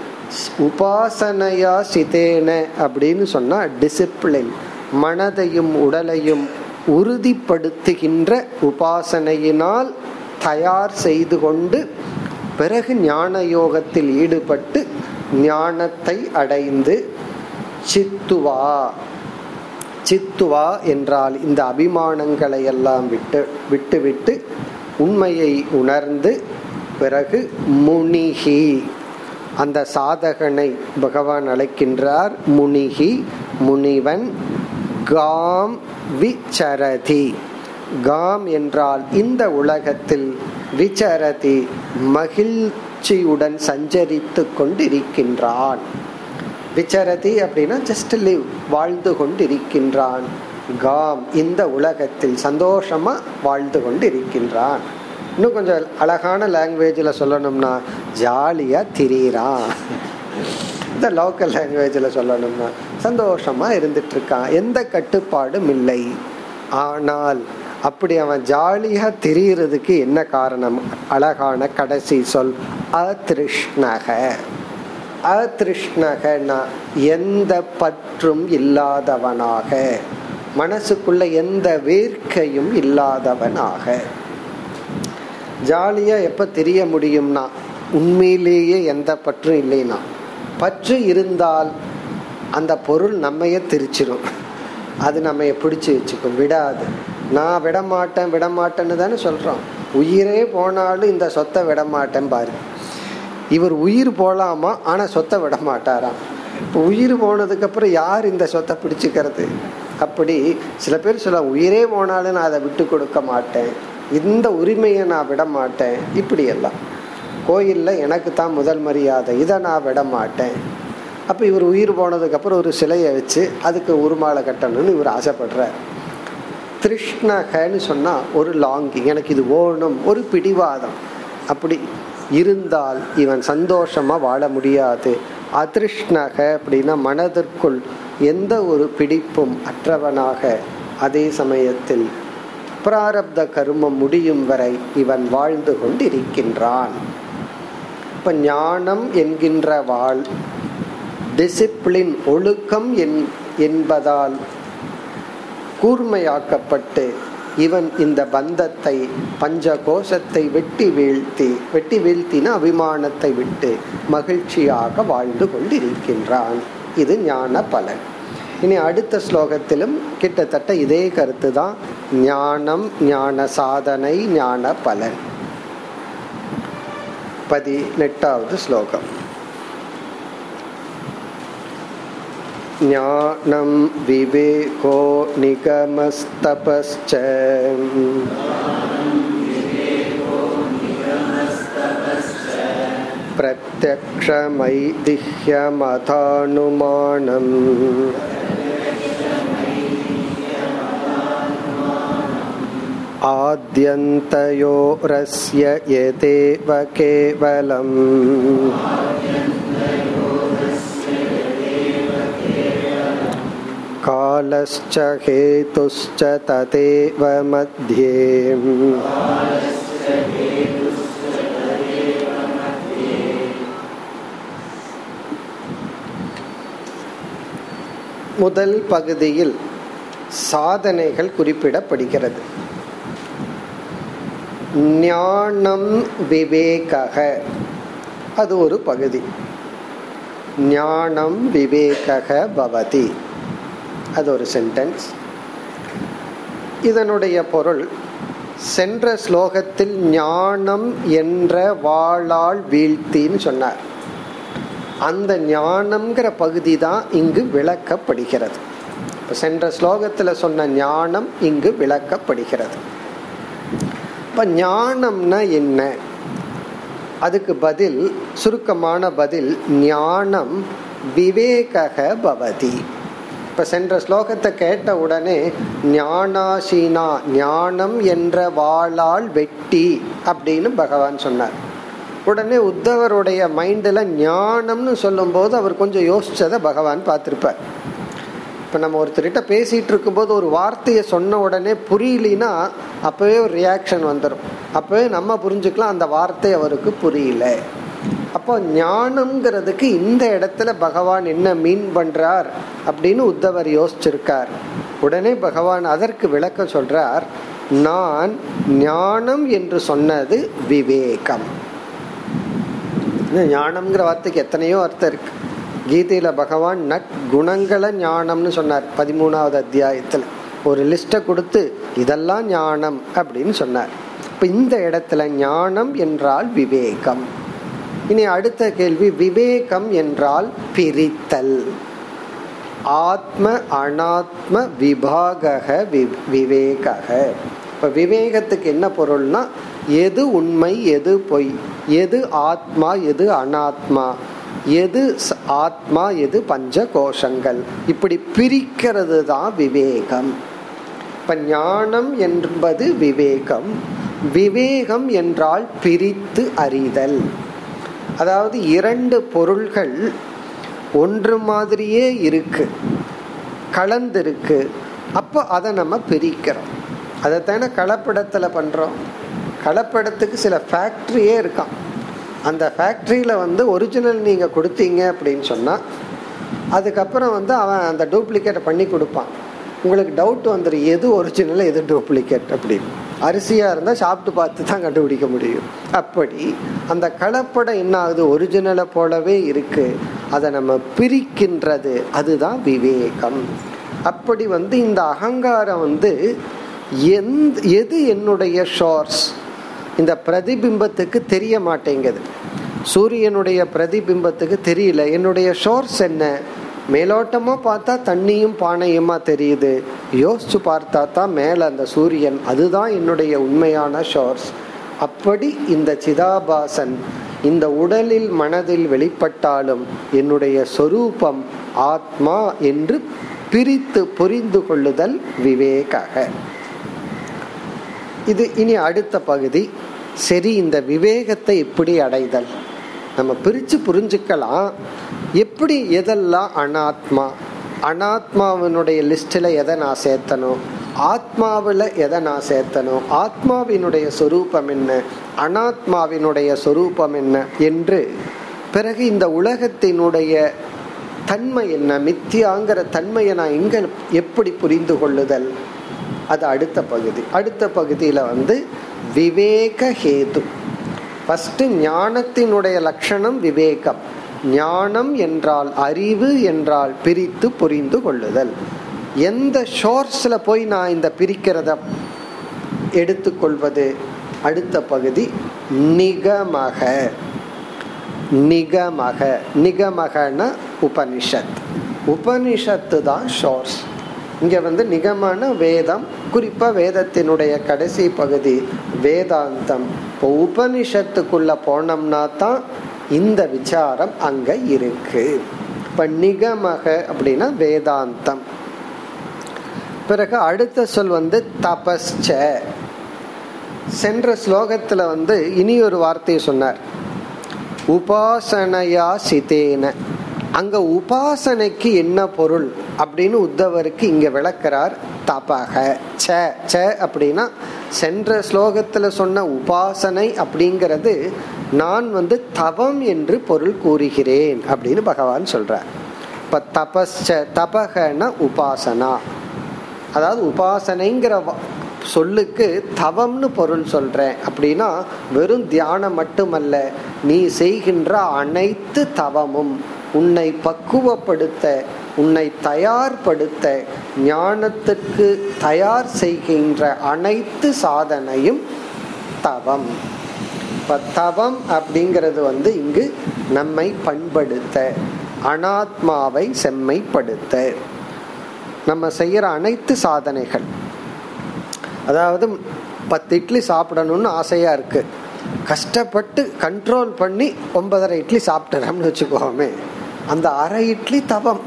Speaker 1: உபாசனையா சிதேன அப்படின்னு சொன்னா டிசிப்ளின் மனதையும் உடலையும் உறுதிப்படுத்துகின்ற உபாசனையினால் தயார் செய்து கொண்டு பிறகு ஞான யோகத்தில் ஈடுபட்டு ஞானத்தை அடைந்து சித்துவா சித்துவா என்றால் இந்த அபிமானங்களை எல்லாம் விட்டு விட்டுவிட்டு உண்மையை உணர்ந்து பிறகு முனிகி அந்த சாதகனை பகவான் அழைக்கின்றார் முனிகி முனிவன் காம் விச்சரதி காம் என்றால் இந்த உலகத்தில் விச்சரதி மகிழ்ச்சியுடன் சஞ்சரித்து கொண்டிருக்கின்றான் விச்சரதி அப்படின்னா ஜஸ்ட் லிவ் வாழ்ந்து கொண்டிருக்கின்றான் காம் இந்த உலகத்தில் சந்தோஷமா வாழ்ந்து கொண்டிருக்கின்றான் இன்னும் கொஞ்சம் அழகான லாங்குவேஜில் சொல்லணும்னா ஜாலியா திரியிறான் இந்த லோக்கல் லாங்குவேஜில் சொல்லணும்னா சந்தோஷமா இருந்துட்டு இருக்கான் எந்த கட்டுப்பாடும் இல்லை ஆனால் அப்படி அவன் ஜாலியா திரியிறதுக்கு என்ன காரணம் அழகான கடைசி சொல் அதிருஷ்ணக அதிருஷ்ணகனா எந்த பற்றும் இல்லாதவனாக மனசுக்குள்ள எந்த வேர்க்கையும் இல்லாதவனாக ஜாலியா எப்ப தெரிய முடியும்னா உண்மையிலேயே எந்த பற்றும் இல்லைனா பற்று இருந்தால் அந்த பொருள் நம்மையே திரிச்சிடும் அது நம்ம பிடிச்சி வச்சுக்கும் விடாது நான் விட மாட்டேன் விட மாட்டேன்னு தானே சொல்றோம் உயிரே போனாலும் இந்த சொத்தை விட மாட்டேன் பாரு இவர் உயிர் போலாமா ஆனா சொத்தை விட மாட்டாராம் இப்போ உயிர் போனதுக்கு அப்புறம் யார் இந்த சொத்தை பிடிச்சுக்கிறது அப்படி சில பேர் சொல்ல உயிரே போனாலும் நான் அதை விட்டு கொடுக்க மாட்டேன் இந்த உரிமையை நான் விட மாட்டேன் இப்படி எல்லாம் கோயில்ல எனக்கு தான் முதல் மரியாதை இதை நான் விட மாட்டேன் அப்ப இவர் உயிர் போனதுக்கு அப்புறம் ஒரு சிலையை வச்சு அதுக்கு உருமாலை கட்டணும்னு இவர் ஆசைப்படுறார் திருஷ்ணகன்னு சொன்னா ஒரு லாங்கிங் எனக்கு இது ஓணும் ஒரு பிடிவாதம் அப்படி இருந்தால் இவன் சந்தோஷமா வாழ முடியாது அதிருஷ்ணக அப்படின்னா மனதிற்குள் எந்த ஒரு பிடிப்பும் அற்றவனாக அதே சமயத்தில் பிராரப்த கருமம் முடியும் வரை இவன் வாழ்ந்து கொண்டிருக்கின்றான் இப்ப ஞானம் என்கின்ற வாழ் டிசிப்ளின் ஒழுக்கம் என்பதால் கூர்மையாக்கப்பட்டு இவன் இந்த பந்தத்தை பஞ்ச கோஷத்தை வெட்டி வீழ்த்தி வெட்டி வீழ்த்தின அபிமானத்தை விட்டு மகிழ்ச்சியாக வாழ்ந்து கொண்டிருக்கின்றான் இது ஞான பலன் இனி அடுத்த ஸ்லோகத்திலும் கிட்டத்தட்ட இதே கருத்து தான் ஞானம் ஞான சாதனை ஞான பலன் பதினெட்டாவது ஸ்லோகம் ज्ञानं विवेको निगमस्तपश्च प्रत्यक्षमैदिह्यमथानुमानम् आद्यन्तयोरस्य यदेव केवलम् कालश्च हेतुश्च तदेव मध्ये முதல் பகுதியில் சாதனைகள் குறிப்பிடப்படுகிறது ஞானம் விவேகக அது ஒரு பகுதி ஞானம் விவேகக பவதி அது ஒரு சென்டென்ஸ் இதனுடைய பொருள் சென்ற ஸ்லோகத்தில் ஞானம் என்ற வாளால் வீழ்த்தின்னு சொன்னார் அந்த ஞானம்ங்கிற பகுதி தான் இங்கு விளக்கப்படுகிறது இப்ப சென்ற ஸ்லோகத்துல சொன்ன ஞானம் இங்கு விளக்கப்படுகிறது இப்ப ஞானம்னா என்ன அதுக்கு பதில் சுருக்கமான பதில் ஞானம் விவேகக பவதி இப்ப சென்ற ஸ்லோகத்தை கேட்ட உடனே ஞானாசீனா ஞானம் என்ற வாளால் வெட்டி அப்படின்னு பகவான் சொன்னார் உடனே உத்தவருடைய மைண்டில் ஞானம்னு சொல்லும்போது அவர் கொஞ்சம் யோசிச்சதை பகவான் பார்த்துருப்பார் இப்போ நம்ம ஒருத்தர்கிட்ட பேசிட்டு இருக்கும்போது ஒரு வார்த்தையை சொன்ன உடனே புரியலினா அப்பவே ஒரு ரியாக்ஷன் வந்துடும் அப்பவே நம்ம புரிஞ்சுக்கலாம் அந்த வார்த்தை அவருக்கு புரியல அப்போ ஞானம்ங்கிறதுக்கு இந்த இடத்துல பகவான் என்ன மீன் பண்றார் அப்படின்னு உத்தவர் யோசிச்சிருக்கார் உடனே பகவான் அதற்கு விளக்க சொல்றார் நான் ஞானம் என்று சொன்னது விவேகம் ஞானம்ங்கிற வார்த்தைக்கு எத்தனையோ அர்த்தம் இருக்கு கீதையில பகவான் நட் குணங்கள ஞானம்னு சொன்னார் பதிமூணாவது அத்தியாயத்துல ஒரு லிஸ்ட கொடுத்து இதெல்லாம் ஞானம் அப்படின்னு சொன்னார் இப்ப இந்த இடத்துல ஞானம் என்றால் விவேகம் இனி அடுத்த கேள்வி விவேகம் என்றால் பிரித்தல் ஆத்ம அனாத்ம விபாகக விவேகக இப்ப விவேகத்துக்கு என்ன பொருள்னா எது உண்மை எது பொய் எது ஆத்மா எது அனாத்மா எது ஆத்மா எது பஞ்ச கோஷங்கள் இப்படி பிரிக்கிறது தான் விவேகம் இப்ப ஞானம் என்பது விவேகம் விவேகம் என்றால் பிரித்து அறிதல் அதாவது இரண்டு பொருள்கள் ஒன்று மாதிரியே இருக்கு கலந்திருக்கு அப்போ அதை நம்ம பிரிக்கிறோம் அதைத்தானே கலப்படத்தில் பண்ணுறோம் கலப்படத்துக்கு சில ஃபேக்ட்ரியே இருக்கான் அந்த ஃபேக்ட்ரியில் வந்து ஒரிஜினல் நீங்கள் கொடுத்தீங்க அப்படின்னு சொன்னால் அதுக்கப்புறம் வந்து அவன் அந்த டூப்ளிகேட்டை பண்ணி கொடுப்பான் உங்களுக்கு டவுட் வந்துடும் எது ஒரிஜினல் எது டூப்ளிகேட் அப்படின்னு அரிசியாக இருந்தால் சாப்பிட்டு பார்த்து தான் கண்டுபிடிக்க முடியும் அப்படி அந்த கலப்படம் என்ன ஆகுது ஒரிஜினலை போலவே இருக்கு அதை நம்ம பிரிக்கின்றது அதுதான் விவேகம் அப்படி வந்து இந்த அகங்காரம் வந்து எந்த எது என்னுடைய ஷோர்ஸ் இந்த பிரதிபிம்பத்துக்கு தெரிய மாட்டேங்குது சூரியனுடைய பிரதிபிம்பத்துக்கு தெரியல என்னுடைய ஷோர்ஸ் என்ன மேலோட்டமா பார்த்தா தண்ணியும் பானையுமா தெரியுது யோசிச்சு பார்த்தா தான் மேல அந்த சூரியன் அதுதான் என்னுடைய உண்மையான ஷோர்ஸ் அப்படி இந்த சிதாபாசன் இந்த உடலில் மனதில் வெளிப்பட்டாலும் என்னுடைய சொரூபம் ஆத்மா என்று பிரித்து புரிந்து கொள்ளுதல் விவேகாக இது இனி அடுத்த பகுதி சரி இந்த விவேகத்தை எப்படி அடைதல் நம்ம பிரிச்சு புரிஞ்சுக்கலாம் எப்படி எதெல்லாம் அனாத்மா அனாத்மாவினுடைய லிஸ்டில் எதை நான் சேர்த்தணும் ஆத்மாவில் எதை நான் சேர்த்தணும் ஆத்மாவினுடைய சொரூபம் என்ன அனாத்மாவினுடைய சொரூபம் என்ன என்று பிறகு இந்த உலகத்தினுடைய தன்மை என்ன மித்தியாங்கிற தன்மையை நான் எங்க எப்படி புரிந்து கொள்ளுதல் அது அடுத்த பகுதி அடுத்த பகுதியில வந்து விவேக ஹேது ஃபர்ஸ்ட் ஞானத்தினுடைய லட்சணம் விவேகம் ஞானம் என்றால் அறிவு என்றால் பிரித்து புரிந்து கொள்ளுதல் எந்த ஷோர்ஸ்ல போய் நான் இந்த பிரிக்கிறத எடுத்துக்கொள்வது அடுத்த பகுதி நிகமக நிகமக நிகமகன உபனிஷத் உபனிஷத்து தான் ஷோர்ஸ் இங்க வந்து நிகமான வேதம் குறிப்பா வேதத்தினுடைய கடைசி பகுதி வேதாந்தம் இப்போ உபனிஷத்துக்குள்ள போனோம்னா தான் இந்த விசாரம் அங்க இருக்கு இப்ப நிகமக அப்படின்னா வேதாந்தம் பிறகு அடுத்த சொல் வந்து தபஸ்ச சென்ற ஸ்லோகத்துல வந்து இனி ஒரு வார்த்தையை சொன்னார் உபாசனையா சிதேன அங்க உபாசனைக்கு என்ன பொருள் அப்படின்னு உத்தவருக்கு இங்க விளக்கிறார் தபக ச ச அப்படின்னா சென்ற ஸ்லோகத்துல சொன்ன உபாசனை அப்படிங்கிறது நான் வந்து தவம் என்று பொருள் கூறுகிறேன் அப்படின்னு பகவான் சொல்றார் இப்ப தபஸ்ச தபகன உபாசனா அதாவது உபாசனைங்கிற சொல்லுக்கு தவம்னு பொருள் சொல்றேன் அப்படின்னா வெறும் தியானம் மட்டுமல்ல நீ செய்கின்ற அனைத்து தவமும் உன்னை பக்குவப்படுத்த உன்னை தயார்படுத்த ஞானத்துக்கு தயார் செய்கின்ற அனைத்து சாதனையும் தவம் இப்ப தவம் அப்படிங்கிறது வந்து இங்கு நம்மை பண்படுத்த அனாத்மாவை செம்மைப்படுத்த நம்ம செய்யற அனைத்து சாதனைகள் அதாவது பத்து இட்லி சாப்பிடணும்னு ஆசையா இருக்கு கஷ்டப்பட்டு கண்ட்ரோல் பண்ணி ஒன்பதரை இட்லி சாப்பிட்டுறோம்னு வச்சுக்கோமே அந்த அரை இட்லி தவம்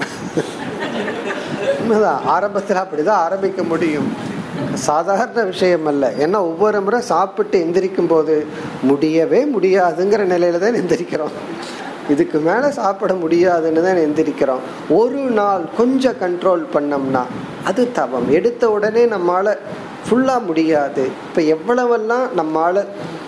Speaker 1: ஆரம்பத்தில் அப்படிதான் ஆரம்பிக்க முடியும் சாதாரண விஷயம் அல்ல ஏன்னா ஒவ்வொரு முறை சாப்பிட்டு எந்திரிக்கும் போது முடியவே முடியாதுங்கிற நிலையில தான் எந்திரிக்கிறோம் இதுக்கு மேல சாப்பிட முடியாதுன்னு தான் எந்திரிக்கிறோம் ஒரு நாள் கொஞ்சம் கண்ட்ரோல் பண்ணோம்னா அது தவம் எடுத்த உடனே நம்மால ஃபுல்லா முடியாது இப்ப எவ்வளவெல்லாம் நம்மால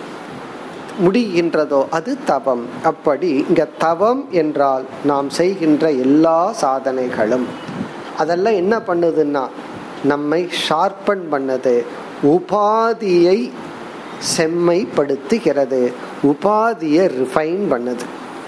Speaker 1: முடிகின்றதோ அது தவம் அப்படி இங்க தவம் என்றால் நாம் செய்கின்ற எல்லா சாதனைகளும் அதெல்லாம் என்ன பண்ணுதுன்னா நம்மை ஷார்பன் பண்ணது உபாதியை செம்மைப்படுத்துகிறது உபாதியை ரிஃபைன் பண்ணுது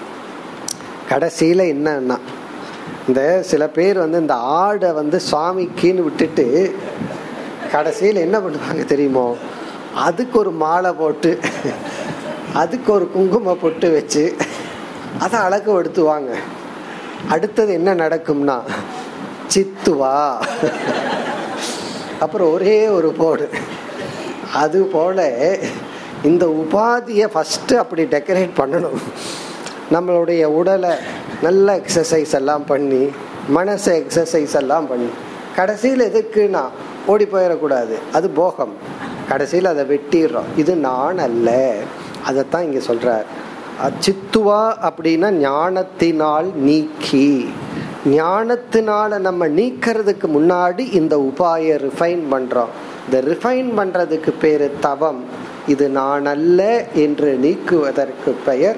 Speaker 1: கடைசியில என்னன்னா இந்த சில பேர் வந்து இந்த ஆடை வந்து சுவாமிக்குன்னு விட்டுட்டு கடைசியில் என்ன பண்ணுவாங்க தெரியுமோ அதுக்கு ஒரு மாலை போட்டு அதுக்கு ஒரு குங்கும பொட்டு வச்சு அதை அழகு எடுத்துவாங்க அடுத்தது என்ன நடக்கும்னா சித்துவா அப்புறம் ஒரே ஒரு போடு அது போல இந்த உபாதியை ஃபஸ்ட்டு அப்படி டெக்கரேட் பண்ணணும் நம்மளுடைய உடலை நல்ல எக்ஸசைஸ் எல்லாம் பண்ணி மனசை எக்ஸசைஸ் எல்லாம் பண்ணி கடைசியில் எதுக்குன்னா ஓடி போயிடக்கூடாது அது போகம் கடைசியில் அதை வெட்டிடுறோம் இது நான் அல்ல அதைத்தான் இங்கே சொல்றார் சித்துவா அப்படின்னா ஞானத்தினால் நீக்கி ஞானத்தினால நம்ம நீக்கிறதுக்கு முன்னாடி இந்த உபாய ரிஃபைன் பண்றோம் இந்த ரிஃபைன் பண்றதுக்கு பேரு தவம் இது நான் அல்ல என்று நீக்குவதற்கு பெயர்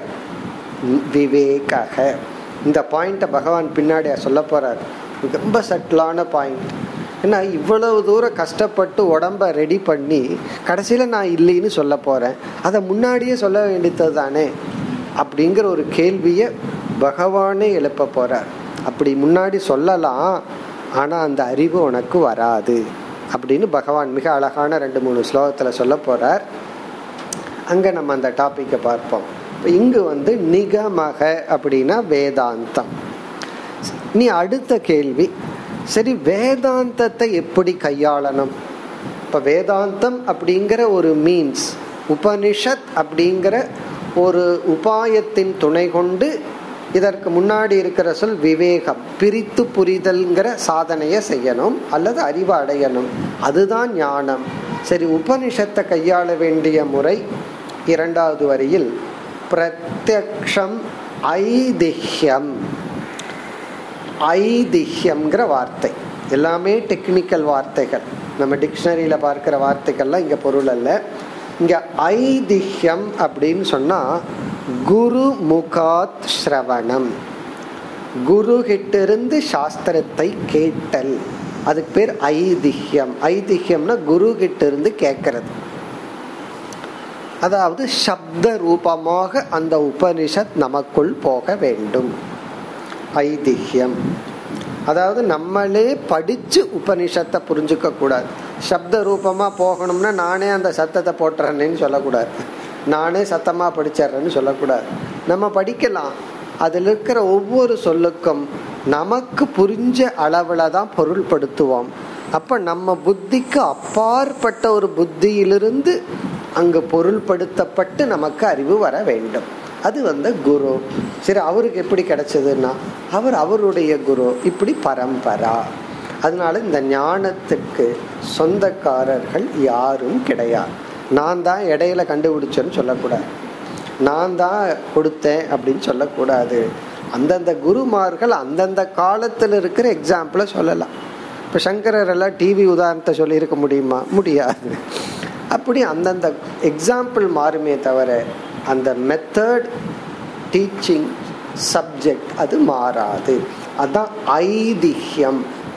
Speaker 1: விவேக இந்த பாயிண்ட பகவான் பின்னாடி சொல்ல போறார் ரொம்ப சட்டிலான பாயிண்ட் ஏன்னா இவ்வளவு தூரம் கஷ்டப்பட்டு உடம்ப ரெடி பண்ணி கடைசியில நான் இல்லைன்னு சொல்ல போறேன் அதை முன்னாடியே சொல்ல வேண்டியது தானே அப்படிங்கிற ஒரு கேள்விய பகவானே எழுப்ப போறார் அப்படி முன்னாடி சொல்லலாம் ஆனா அந்த அறிவு உனக்கு வராது அப்படின்னு பகவான் மிக அழகான ரெண்டு மூணு ஸ்லோகத்துல சொல்ல போறார் அங்க நம்ம அந்த டாபிக்கை பார்ப்போம் இங்கு வந்து நிகமக அப்படின்னா வேதாந்தம் நீ அடுத்த கேள்வி சரி வேதாந்தத்தை எப்படி கையாளணும் இப்ப வேதாந்தம் அப்படிங்கிற ஒரு மீன்ஸ் உபனிஷத் அப்படிங்கிற ஒரு உபாயத்தின் துணை கொண்டு இதற்கு முன்னாடி இருக்கிற சொல் விவேகம் பிரித்து புரிதல்ங்கிற சாதனையை செய்யணும் அல்லது அறிவு அடையணும் அதுதான் ஞானம் சரி உபனிஷத்தை கையாள வேண்டிய முறை இரண்டாவது வரியில் பிரத்யக்ஷம் ஐதிஹ்யம் ஐதிஹ்யம்ங்கிற வார்த்தை எல்லாமே டெக்னிக்கல் வார்த்தைகள் நம்ம டிக்ஷனரியில பார்க்கிற வார்த்தைகள்லாம் இங்க பொருள் அல்ல இங்க ஐதிஹ்யம் அப்படின்னு சொன்னா குரு முகாத் ஸ்ரவணம் குரு கிட்டிருந்து சாஸ்திரத்தை கேட்டல் அதுக்கு பேர் ஐதிஹ்யம் ஐதிஹ்யம்னா குரு கிட்ட இருந்து கேட்கறது அதாவது சப்த ரூபமாக அந்த உபனிஷத் நமக்குள் போக வேண்டும் ஐதிஹ்யம் அதாவது நம்மளே படிச்சு உபனிஷத்தை புரிஞ்சுக்க கூடாது சப்த ரூபமா போகணும்னா நானே அந்த சத்தத்தை போட்டுறேன்னு சொல்லக்கூடாது நானே சத்தமா படிச்சிடுறேன்னு சொல்லக்கூடாது நம்ம படிக்கலாம் அதில் இருக்கிற ஒவ்வொரு சொல்லுக்கும் நமக்கு புரிஞ்ச அளவுல தான் பொருள்படுத்துவோம் அப்ப நம்ம புத்திக்கு அப்பாற்பட்ட ஒரு புத்தியிலிருந்து அங்கு பொருள்படுத்தப்பட்டு நமக்கு அறிவு வர வேண்டும் அது வந்து குரு சரி அவருக்கு எப்படி கிடைச்சதுன்னா அவர் அவருடைய குரு இப்படி பரம்பரா அதனால இந்த ஞானத்துக்கு சொந்தக்காரர்கள் யாரும் கிடையாது நான் தான் இடையில கண்டுபிடிச்சேன்னு சொல்லக்கூடாது நான் தான் கொடுத்தேன் அப்படின்னு சொல்லக்கூடாது அந்தந்த குருமார்கள் அந்தந்த காலத்தில் இருக்கிற எக்ஸாம்பிளை சொல்லலாம் இப்போ சங்கரர் எல்லாம் டிவி உதாரணத்தை சொல்லியிருக்க முடியுமா முடியாது அப்படி அந்தந்த எக்ஸாம்பிள் மாறுமே தவிர அந்த மெத்தட் டீச்சிங் சப்ஜெக்ட் அது மாறாது அதான் ஐதிஹ்யம்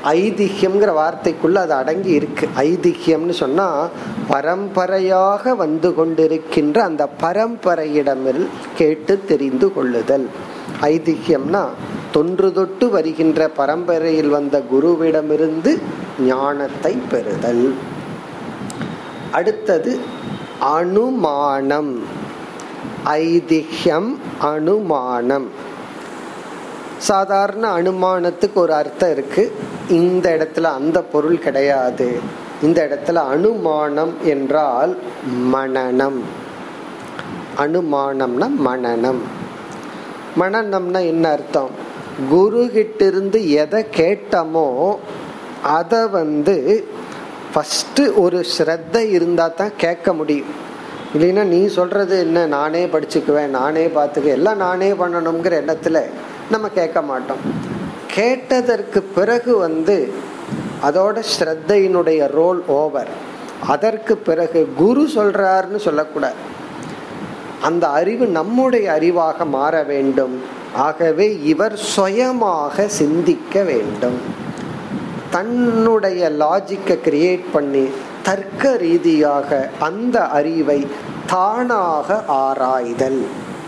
Speaker 1: ஐதிஹ்யம்ங்கிற வார்த்தைக்குள்ள அது அடங்கி இருக்கு ஐதிஹ்யம்னு சொன்னா பரம்பரையாக வந்து கொண்டிருக்கின்ற அந்த பரம்பரையிடமில் கேட்டு தெரிந்து கொள்ளுதல் ஐதிஹ்யம்னா தொன்று தொட்டு வருகின்ற பரம்பரையில் வந்த குருவிடமிருந்து ஞானத்தை பெறுதல் அடுத்தது அனுமானம் ஐதிஹ்யம் அனுமானம் சாதாரண அனுமானத்துக்கு ஒரு அர்த்தம் இருக்கு இந்த இடத்துல அந்த பொருள் கிடையாது இந்த இடத்துல அனுமானம் என்றால் மனநம் அனுமானம்னா மனநம் மனநம்னா என்ன அர்த்தம் குரு கிட்ட இருந்து எதை கேட்டமோ அதை வந்து ஃபஸ்ட்டு ஒரு ஸ்ரத்த இருந்தால் தான் கேட்க முடியும் இல்லைன்னா நீ சொல்றது என்ன நானே படிச்சுக்குவேன் நானே பார்த்துக்குவேன் எல்லாம் நானே பண்ணணுங்கிற எண்ணத்தில் நம்ம கேட்க மாட்டோம் கேட்டதற்கு பிறகு வந்து அதோட ஸ்ரத்தையினுடைய ரோல் ஓவர் அதற்கு பிறகு குரு சொல்றாருன்னு சொல்லக்கூடாது அந்த அறிவு நம்முடைய அறிவாக மாற வேண்டும் ஆகவே இவர் சுயமாக சிந்திக்க வேண்டும் தன்னுடைய லாஜிக்கை கிரியேட் பண்ணி தர்க்க ரீதியாக அந்த அறிவை தானாக ஆராய்தல்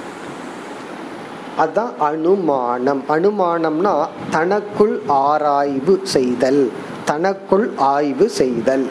Speaker 1: அதான் அனுமானம் அனுமானம்னா தனக்குள் ஆராய்வு செய்தல் தனக்குள் ஆய்வு செய்தல்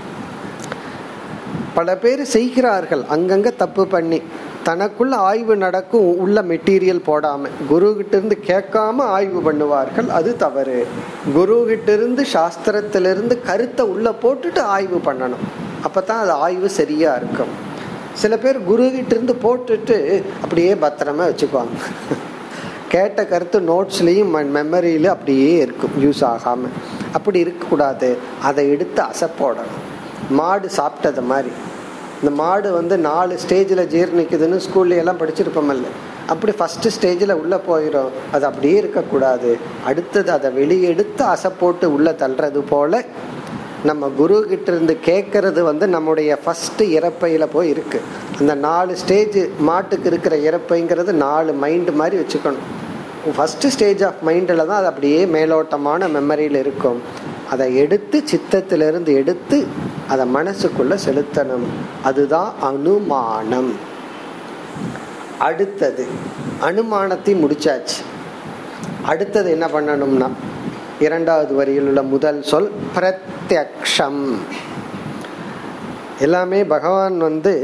Speaker 1: பல பேர் செய்கிறார்கள் அங்கங்க தப்பு பண்ணி தனக்குள்ள ஆய்வு நடக்கும் உள்ள மெட்டீரியல் போடாம குரு கிட்ட இருந்து கேட்காம ஆய்வு பண்ணுவார்கள் அது தவறு குரு கிட்ட இருந்து சாஸ்திரத்திலிருந்து கருத்தை உள்ள போட்டுட்டு ஆய்வு பண்ணணும் அப்பதான் அது ஆய்வு சரியா இருக்கும் சில பேர் குரு கிட்ட இருந்து போட்டுட்டு அப்படியே பத்திரமா வச்சுக்குவாங்க கேட்ட கருத்து நோட்ஸ்லயும் மெமரியில அப்படியே இருக்கும் யூஸ் ஆகாம அப்படி இருக்கக்கூடாது அதை எடுத்து அசப்போடணும் மாடு சாப்பிட்டது மாதிரி இந்த மாடு வந்து நாலு ஸ்டேஜில் ஜீர்ணிக்குதுன்னு ஸ்கூல்ல எல்லாம் படிச்சிருப்போமல்ல அப்படி ஃபர்ஸ்ட் ஸ்டேஜில் உள்ளே போயிடும் அது அப்படியே இருக்கக்கூடாது அடுத்தது அதை வெளியெடுத்து அசை போட்டு உள்ளே தள்ளுறது போல நம்ம குரு கிட்ட இருந்து கேட்கறது வந்து நம்முடைய ஃபர்ஸ்ட் இறப்பையில போய் இருக்கு அந்த நாலு ஸ்டேஜ் மாட்டுக்கு இருக்கிற இறப்பைங்கிறது நாலு மைண்டு மாதிரி வச்சுக்கணும் ஃபர்ஸ்ட் ஸ்டேஜ் ஆஃப் மைண்டில் தான் அது அப்படியே மேலோட்டமான மெமரியில் இருக்கும் அதை எடுத்து சித்தத்திலிருந்து எடுத்து அதை மனசுக்குள்ள செலுத்தணும் அதுதான் அனுமானம் அடுத்தது அனுமானத்தை முடிச்சாச்சு அடுத்தது என்ன பண்ணணும்னா இரண்டாவது வரியில் உள்ள முதல் சொல் பிரத்யக்ஷம் எல்லாமே பகவான் வந்து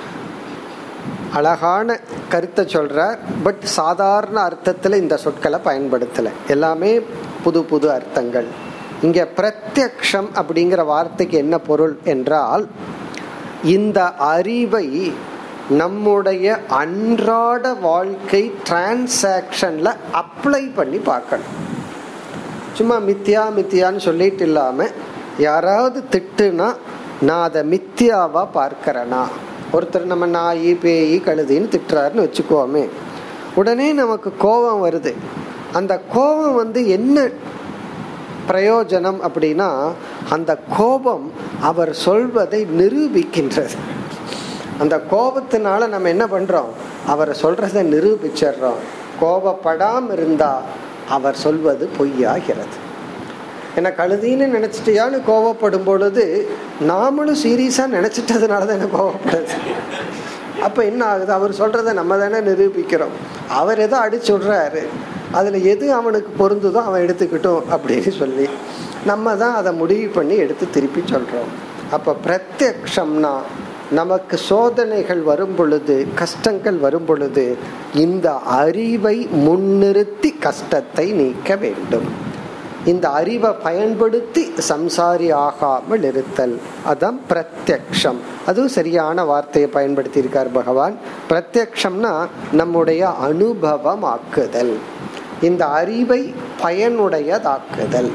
Speaker 1: அழகான கருத்தை சொல்றார் பட் சாதாரண அர்த்தத்தில் இந்த சொற்களை பயன்படுத்தலை எல்லாமே புது புது அர்த்தங்கள் இங்க பிரத்யக்ஷம் அப்படிங்கிற வார்த்தைக்கு என்ன பொருள் என்றால் இந்த அறிவை நம்முடைய அன்றாட வாழ்க்கை டிரான்சாக்ஷன்ல அப்ளை பண்ணி பார்க்கணும் சும்மா மித்தியா மித்தியான்னு சொல்லிட்டு இல்லாம யாராவது திட்டுனா நான் அதை மித்தியாவா பார்க்கிறேனா ஒருத்தர் நம்ம நாய் பேய் கழுதின்னு திட்டுறாருன்னு வச்சுக்கோமே உடனே நமக்கு கோபம் வருது அந்த கோபம் வந்து என்ன பிரயோஜனம் அப்படின்னா அந்த கோபம் அவர் சொல்வதை நிரூபிக்கின்றது அந்த கோபத்தினால நம்ம என்ன பண்றோம் அவர் சொல்றதை நிரூபிச்சிடுறோம் கோபப்படாம இருந்தா அவர் சொல்வது பொய்யாகிறது என்ன கழுதின்னு நினைச்சிட்டியான்னு கோவப்படும் பொழுது நாமளும் சீரியஸா நினைச்சிட்டதுனால தான் என்ன கோவப்படுது அப்ப என்ன ஆகுது அவர் சொல்றத நம்ம தானே நிரூபிக்கிறோம் அவர் ஏதோ அடிச்சு விடுறாரு அதுல எது அவனுக்கு பொருந்துதோ அவன் எடுத்துக்கிட்டோம் அப்படின்னு சொல்லி நம்ம தான் அதை முடிவு பண்ணி எடுத்து திருப்பி சொல்றோம் அப்ப பிரத்யக்ஷம்னா நமக்கு சோதனைகள் வரும் பொழுது கஷ்டங்கள் வரும் பொழுது இந்த அறிவை முன்னிறுத்தி கஷ்டத்தை நீக்க வேண்டும் இந்த அறிவை பயன்படுத்தி சம்சாரி ஆகாமல் இருத்தல் அதான் பிரத்யக்ஷம் அதுவும் சரியான வார்த்தையை பயன்படுத்தி இருக்கார் பகவான் பிரத்யக்ஷம்னா நம்முடைய அனுபவம் ஆக்குதல் இந்த அறிவை பயனுடையதாக்குதல்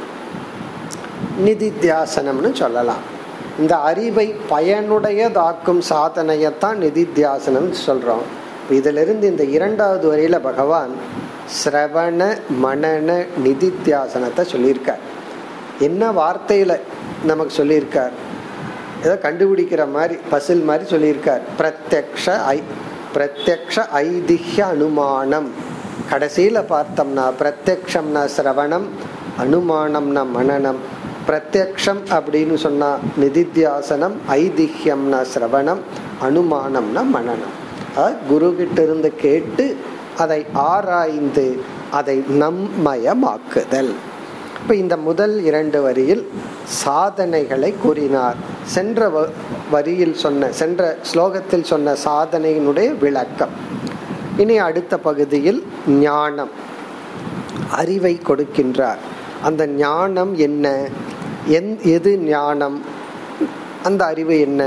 Speaker 1: நிதித்தியாசனம்னு சொல்லலாம் இந்த அறிவை பயனுடையதாக்கும் சாதனையத்தான் நிதித்தியாசனம் சொல்றோம் இதிலிருந்து இந்த இரண்டாவது வரையில பகவான் சிரவண மனன நிதித்தியாசனத்தை சொல்லியிருக்கார் என்ன வார்த்தையில நமக்கு சொல்லியிருக்கார் ஏதோ கண்டுபிடிக்கிற மாதிரி பசில் மாதிரி சொல்லியிருக்கார் பிரத்யக்ஷ ஐ பிரத்யக்ஷ ஐதிஹ்ய அனுமானம் கடைசியில பார்த்தோம்னா பிரத்யக்ஷம்னா சிரவணம் அனுமானம்னா மனநம் பிரத்யக்ஷம் அப்படின்னு சொன்னா நிதித்தியாசனம் ஐதிஹ்யம்னா சிரவணம் அனுமானம்னா மனநம் குரு கிட்ட இருந்து கேட்டு அதை ஆராய்ந்து அதை நம்மயமாக்குதல் இப்ப இந்த முதல் இரண்டு வரியில் சாதனைகளை கூறினார் சென்ற வரியில் சொன்ன சென்ற ஸ்லோகத்தில் சொன்ன சாதனையினுடைய விளக்கம் இனி அடுத்த பகுதியில் ஞானம் அறிவை கொடுக்கின்றார் அந்த ஞானம் என்ன எது ஞானம் அந்த அறிவு என்ன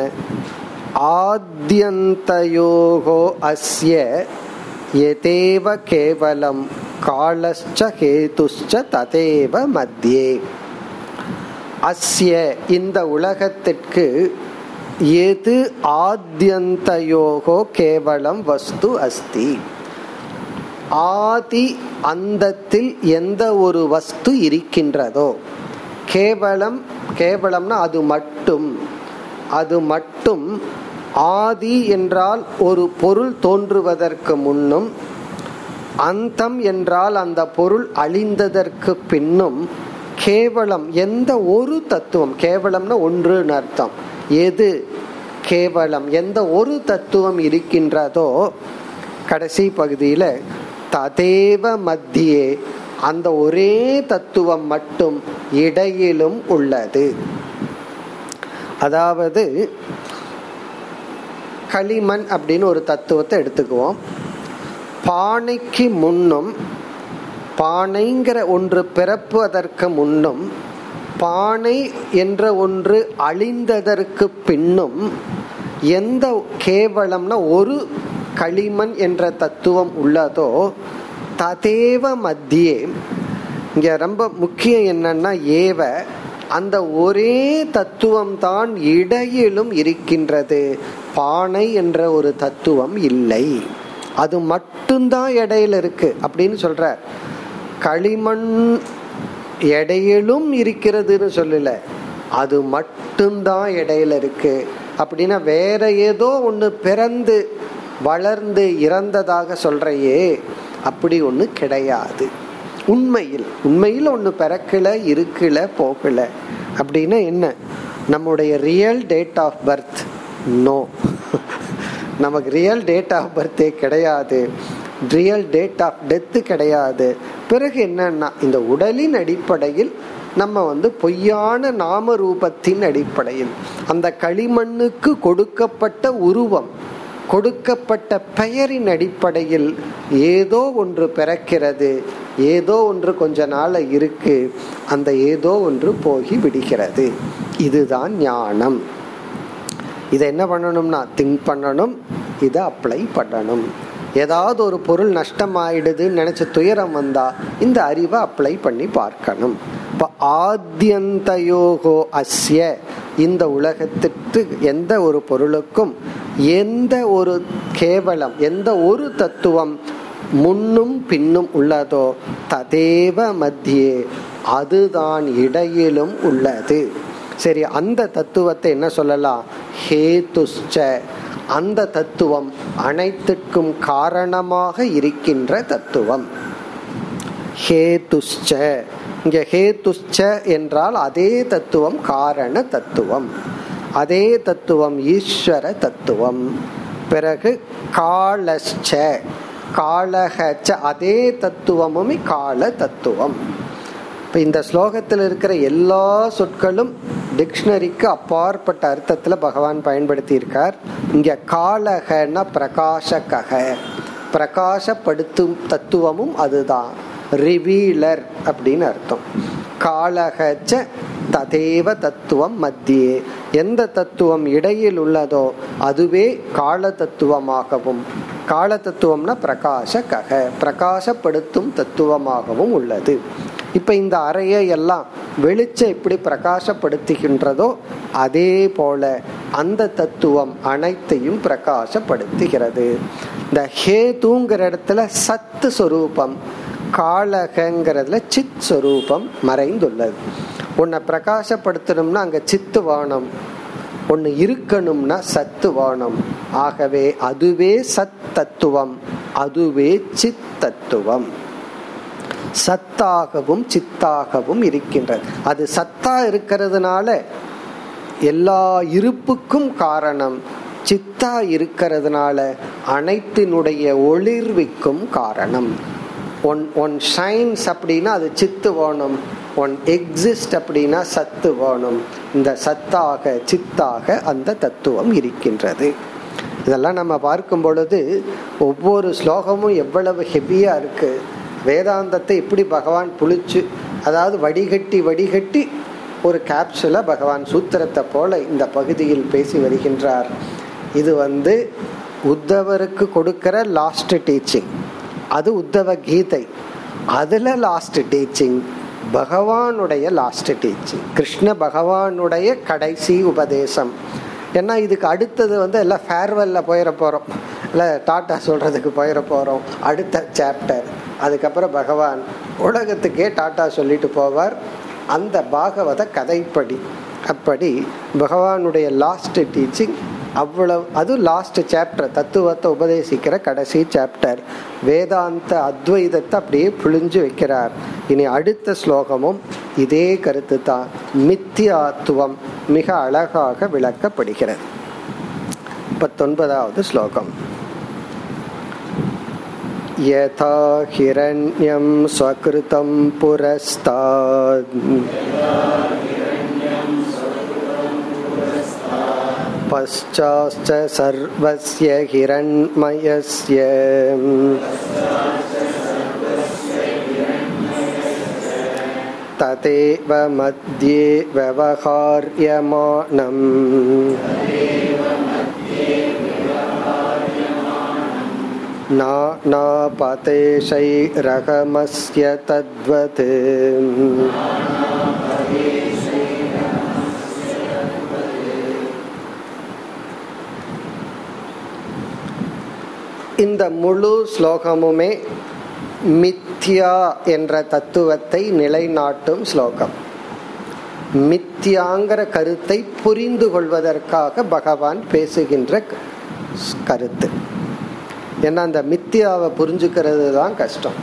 Speaker 1: ஆத்யந்தயோகோ அஸ்ய எதேவ கேவலம் காலஸ்ச ஹேதுஷ்ச ததேவ மத்தியே அஸ்ய இந்த உலகத்திற்கு எது ஆத்யந்தயோகோ கேவலம் வஸ்து அஸ்தி ஆதி அந்தத்தில் எந்த ஒரு வஸ்து இருக்கின்றதோ கேவலம் கேவலம்னா அது மட்டும் அது மட்டும் ஆதி என்றால் ஒரு பொருள் தோன்றுவதற்கு முன்னும் அந்தம் என்றால் அந்த பொருள் அழிந்ததற்கு பின்னும் கேவலம் எந்த ஒரு தத்துவம் கேவலம்னா ஒன்றுன்னு அர்த்தம் எது கேவலம் எந்த ஒரு தத்துவம் இருக்கின்றதோ கடைசி பகுதியில ததேவ மத்தியே அந்த ஒரே தத்துவம் மட்டும் இடையிலும் உள்ளது அதாவது களிமண் அப்படின்னு ஒரு தத்துவத்தை எடுத்துக்குவோம் பானைக்கு முன்னும் பானைங்கிற ஒன்று பிறப்புவதற்கு முன்னும் பானை என்ற ஒன்று அழிந்ததற்கு பின்னும் எந்த கேவலம்னா ஒரு களிமண் என்ற தத்துவம் உள்ளதோ ததேவ மத்தியே இங்க ரொம்ப முக்கியம் என்னன்னா ஏவ அந்த ஒரே தத்துவம் தான் இடையிலும் இருக்கின்றது பானை என்ற ஒரு தத்துவம் இல்லை அது மட்டும்தான் இடையில இருக்கு அப்படின்னு சொல்ற களிமண் இடையிலும் இருக்கிறதுன்னு சொல்லல அது மட்டும்தான் இடையில இருக்கு அப்படின்னா வேற ஏதோ ஒன்று பிறந்து வளர்ந்து இறந்ததாக சொல்றையே அப்படி ஒன்று கிடையாது உண்மையில் உண்மையில் ஒன்று பிறக்கல இருக்கல போகல அப்படின்னா என்ன நம்முடைய real date of birth no நமக்கு ரியல் டேட் ஆஃப் பர்த்தே கிடையாது ரியல் டேட் ஆஃப் டெத்து கிடையாது பிறகு என்னன்னா இந்த உடலின் அடிப்படையில் நம்ம வந்து பொய்யான நாம ரூபத்தின் அடிப்படையில் அந்த களிமண்ணுக்கு கொடுக்கப்பட்ட உருவம் கொடுக்கப்பட்ட பெயரின் அடிப்படையில் ஏதோ ஒன்று பிறக்கிறது ஏதோ ஒன்று கொஞ்ச நாள் இருக்கு அந்த ஏதோ ஒன்று போகி விடுகிறது இதுதான் ஞானம் இதை என்ன பண்ணணும்னா திங்க் பண்ணணும் இதை அப்ளை பண்ணணும் ஏதாவது ஒரு பொருள் நஷ்டம் ஆயிடுதுன்னு நினைச்ச துயரம் வந்தா இந்த அறிவை அப்ளை பண்ணி பார்க்கணும் இப்ப ஆத்தியந்தயோகோ அஸ்ய இந்த உலகத்திற்கு எந்த ஒரு பொருளுக்கும் எந்த ஒரு கேவலம் எந்த ஒரு தத்துவம் முன்னும் பின்னும் உள்ளதோ ததேவ மத்தியே அதுதான் இடையிலும் உள்ளது சரி அந்த தத்துவத்தை என்ன சொல்லலாம் ஹேதுஷ்ச அந்த தத்துவம் அனைத்துக்கும் காரணமாக இருக்கின்ற தத்துவம் ஹேதுஷ்ச இங்க ஹேதுஷ்ச என்றால் அதே தத்துவம் காரண தத்துவம் அதே தத்துவம் ஈஸ்வர தத்துவம் பிறகு காலஸ்ச காலகச்ச அதே தத்துவமும் கால தத்துவம் இப்ப இந்த ஸ்லோகத்தில் இருக்கிற எல்லா சொற்களும் டிக்ஷனரிக்கு அப்பாற்பட்ட அர்த்தத்துல பகவான் பயன்படுத்தி இருக்கார் இங்க காலகன பிரகாசகக பிரகாசப்படுத்தும் தத்துவமும் அதுதான் ரிவீலர் அப்படின்னு அர்த்தம் காலகச்ச ததேவ தத்துவம் மத்தியே எந்த தத்துவம் இடையில் உள்ளதோ அதுவே கால தத்துவமாகவும் கால தத்துவம்னா பிரகாச கக பிரகாசப்படுத்தும் தத்துவமாகவும் உள்ளது இப்ப இந்த அறையை எல்லாம் வெளிச்சம் எப்படி பிரகாசப்படுத்துகின்றதோ அதே போல அந்த தத்துவம் அனைத்தையும் பிரகாசப்படுத்துகிறது இந்த ஹேதுங்கிற இடத்துல சத்து சொரூபம் காலகங்கிறதுல சித் சொரூபம் மறைந்துள்ளது உன்னை பிரகாசப்படுத்தணும்னா அங்க சித்து வானம் ஒன்னு இருக்கணும்னா சத்து வானம் ஆகவே அதுவே சத் தத்துவம் அதுவே சித் தத்துவம் சத்தாகவும் சித்தாகவும் இருக்கின்றது அது சத்தா இருக்கிறதுனால எல்லா இருப்புக்கும் காரணம் சித்தா இருக்கிறதுனால அனைத்தினுடைய ஒளிர்விக்கும் காரணம் ஒன் ஒன் ஷைன்ஸ் அப்படின்னா அது சித்து வேணும் ஒன் எக்ஸிஸ்ட் அப்படின்னா சத்து வேணும் இந்த சத்தாக சித்தாக அந்த தத்துவம் இருக்கின்றது இதெல்லாம் நம்ம பார்க்கும் பொழுது ஒவ்வொரு ஸ்லோகமும் எவ்வளவு ஹெவியா இருக்கு வேதாந்தத்தை இப்படி பகவான் புளிச்சு அதாவது வடிகட்டி வடிகட்டி ஒரு கேப்சுல பகவான் சூத்திரத்தை போல இந்த பகுதியில் பேசி வருகின்றார் இது வந்து உத்தவருக்கு கொடுக்கிற லாஸ்ட் டீச்சிங் அது உத்தவ கீதை அதுல லாஸ்ட் டீச்சிங் பகவானுடைய லாஸ்ட் டீச்சிங் கிருஷ்ண பகவானுடைய கடைசி உபதேசம் ஏன்னா இதுக்கு அடுத்தது வந்து எல்லாம் ஃபேர்வெல்ல போயிட போறோம் இல்லை டாட்டா சொல்றதுக்கு போயிட போறோம் அடுத்த சாப்டர் அதுக்கப்புறம் பகவான் உலகத்துக்கே டாட்டா சொல்லிட்டு போவார் அந்த பாகவத கதைப்படி அப்படி பகவானுடைய லாஸ்ட் டீச்சிங் அவ்வளவு அது லாஸ்ட் சாப்டர் தத்துவத்தை உபதேசிக்கிற கடைசி சாப்டர் வேதாந்த அத்வைதத்தை அப்படியே புழிஞ்சு வைக்கிறார் இனி அடுத்த ஸ்லோகமும் இதே கருத்து தான் மித்தியாத்துவம் மிக அழகாக விளக்கப்படுகிறது பத்தொன்பதாவது ஸ்லோகம் यथा हिरण्यं स्वकृतं पुरस्तात् पश्चाश्च सर्वस्य हिरण्मयस्य तदेव मध्ये व्यवहार्यमाणम् नानापतेशैरहमस्य तद्वत् இந்த முழு ஸ்லோகமுமே மித்யா என்ற தத்துவத்தை நிலைநாட்டும் ஸ்லோகம் மித்தியாங்கிற கருத்தை புரிந்து கொள்வதற்காக பகவான் பேசுகின்ற கருத்து ஏன்னா அந்த மித்தியாவை புரிஞ்சுக்கிறது தான் கஷ்டம்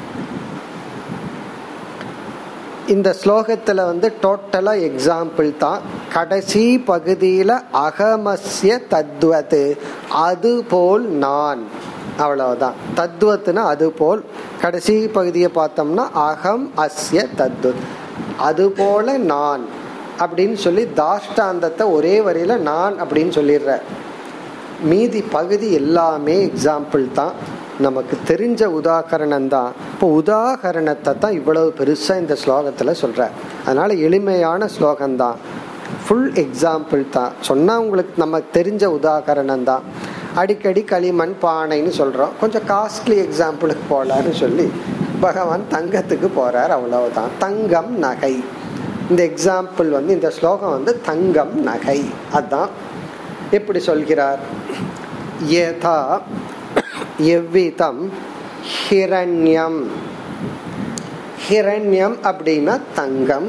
Speaker 1: இந்த ஸ்லோகத்துல வந்து டோட்டலா எக்ஸாம்பிள் தான் கடைசி பகுதியில அகமஸ்ய தத்வது அது போல் நான் அவ்வளவுதான் தத்துவத்துனா அது போல் கடைசி பகுதியை பார்த்தோம்னா அகம் அஸ்ய தத்வத் அது போல நான் அப்படின்னு சொல்லி தாஷ்டாந்தத்தை ஒரே வரியில நான் அப்படின்னு சொல்லிடுற மீதி பகுதி எல்லாமே எக்ஸாம்பிள் தான் நமக்கு தெரிஞ்ச உதாகரணம் தான் இப்போ உதாகரணத்தை தான் இவ்வளவு பெருசா இந்த ஸ்லோகத்துல சொல்ற அதனால எளிமையான ஸ்லோகம் தான் ஃபுல் எக்ஸாம்பிள் தான் சொன்னா உங்களுக்கு நமக்கு தெரிஞ்ச உதாகரணம் தான் அடிக்கடி களிமண் பானைன்னு சொல்றோம் கொஞ்சம் காஸ்ட்லி எக்ஸாம்பிளுக்கு போலான்னு சொல்லி பகவான் தங்கத்துக்கு போறார் அவ்வளவுதான் தங்கம் நகை இந்த எக்ஸாம்பிள் வந்து இந்த ஸ்லோகம் வந்து தங்கம் நகை அதான் எப்படி சொல்கிறார் யதா எவ்விதம் ஹிரண்யம் ஹிரண்யம் அப்படின்னா தங்கம்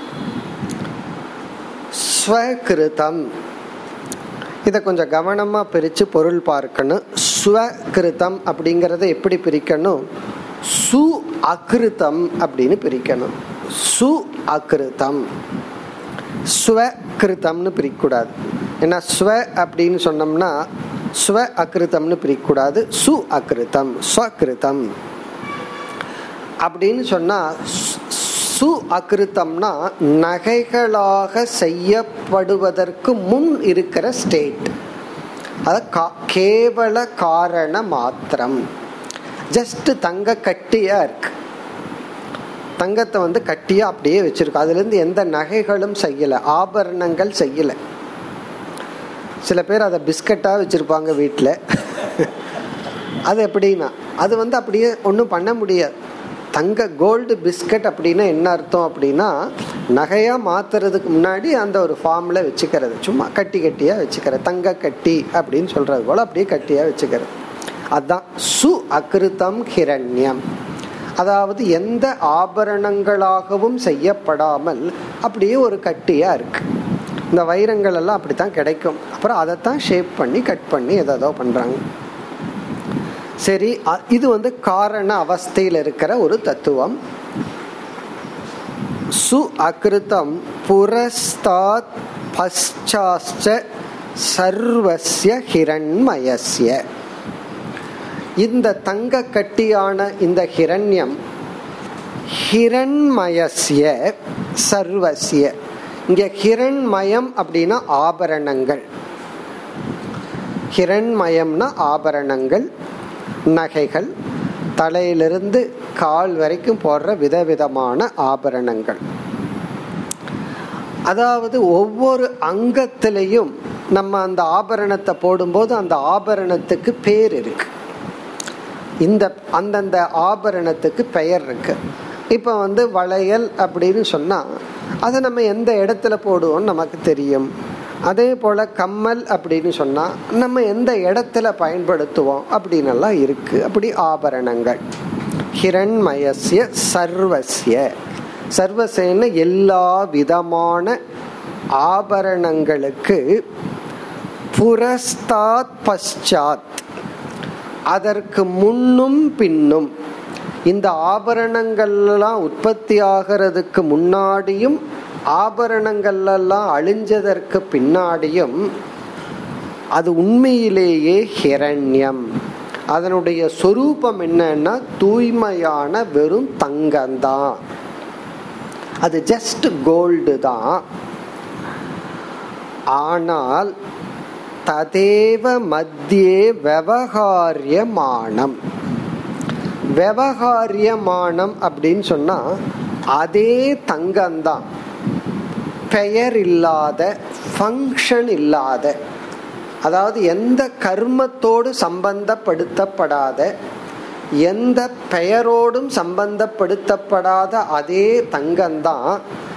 Speaker 1: ஸ்வகிருதம் இதை கொஞ்சம் கவனமா பிரிச்சு பொருள் பார்க்கணும் ஸ்வகிருதம் அப்படிங்கறத எப்படி பிரிக்கணும் சு அகிருதம் அப்படின்னு பிரிக்கணும் சு அகிருதம் ஸ்வகிருதம்னு பிரிக்கக்கூடாது ஏன்னா ஸ்வ அப்படின்னு சொன்னோம்னா ஸ்வ அகிருதம்னு பிரிக்கக்கூடாது சு அகிருதம் ஸ்வகிருதம் அப்படின்னு சொன்னா சு அகிருத்தம்னா நகைகளாக செய்யப்படுவதற்கு முன் இருக்கிற ஸ்டேட் அத கேவல காரண மாத்திரம் ஜஸ்ட் தங்க கட்டியா இருக்கு தங்கத்தை வந்து கட்டியா அப்படியே வச்சிருக்கோம் அதுல இருந்து எந்த நகைகளும் செய்யல ஆபரணங்கள் செய்யல சில பேர் அதை பிஸ்கட்டா வச்சிருப்பாங்க வீட்டில் அது எப்படின்னா அது வந்து அப்படியே ஒன்றும் பண்ண முடியாது தங்க கோல்டு பிஸ்கட் அப்படின்னா என்ன அர்த்தம் அப்படின்னா நகையா மாத்துறதுக்கு முன்னாடி அந்த ஒரு ஃபார்ம்ல வச்சுக்கிறது சும்மா கட்டி கட்டியா வச்சுக்கிறது தங்க கட்டி அப்படின்னு சொல்றது போல அப்படியே கட்டியா வச்சுக்கிறது அதுதான் சு அகிருத்தம் ஹிரண்யம் அதாவது எந்த ஆபரணங்களாகவும் செய்யப்படாமல் அப்படியே ஒரு கட்டியா இருக்கு இந்த வைரங்கள் எல்லாம் அப்படித்தான் கிடைக்கும் அப்புறம் அதைத்தான் ஷேப் பண்ணி கட் பண்ணி எதோ பண்றாங்க சரி அ- இது வந்து காரண அவஸ்தையில் இருக்கிற ஒரு தத்துவம் சு அகிருதம் புரஸ்தாத் பశ్చాச்ச சர்வஸ்ய ஹிரண்மயஸ்ய இந்த தங்க கட்டியான இந்த ஹிரண்யம் ஹிரண்மயஸ்ய சர்வஸ்ய இங்க ஹிரண்மயம் அப்படின்னா ஆபரணங்கள் ஹிரண்மயம்னா ஆபரணங்கள் நகைகள் தலையிலிருந்து கால் வரைக்கும் போடுற விதவிதமான ஆபரணங்கள் அதாவது ஒவ்வொரு அங்கத்திலையும் நம்ம அந்த ஆபரணத்தை போடும்போது அந்த ஆபரணத்துக்கு பேர் இருக்கு இந்த அந்தந்த ஆபரணத்துக்கு பெயர் இருக்கு இப்போ வந்து வளையல் அப்படின்னு சொன்னா அதை நம்ம எந்த இடத்துல போடுவோம் நமக்கு தெரியும் அதே போல கம்மல் அப்படின்னு சொன்னா நம்ம எந்த இடத்துல பயன்படுத்துவோம் அப்படின்னு எல்லாம் இருக்கு அப்படி ஆபரணங்கள் ஹிரண்மயஸ்ய சர்வஸ்ய சர்வசேன எல்லா விதமான ஆபரணங்களுக்கு புரஸ்தாத் பశ్చాத் அதற்கு முன்னும் பின்னும் இந்த ஆபரணங்கள்லாம் உற்பத்தி ஆகிறதுக்கு முன்னாடியும் ஆபரணங்கள் எல்லாம் அழிஞ்சதற்கு பின்னாடியும் அது உண்மையிலேயே ஹிரண்யம் அதனுடைய சொரூபம் என்னன்னா தூய்மையான வெறும் தங்கம்தான் அது ஜஸ்ட் கோல்டு தான் ஆனால் ததேவ மத்தியே விவகாரியமானம் விவகாரியமானம் அப்படின்னு சொன்னா அதே தங்கம்தான் பெயர் இல்லாத ஃபங்க்ஷன் இல்லாத அதாவது எந்த கர்மத்தோடு சம்பந்தப்படுத்தப்படாத எந்த பெயரோடும் சம்பந்தப்படுத்தப்படாத அதே தங்கம்தான்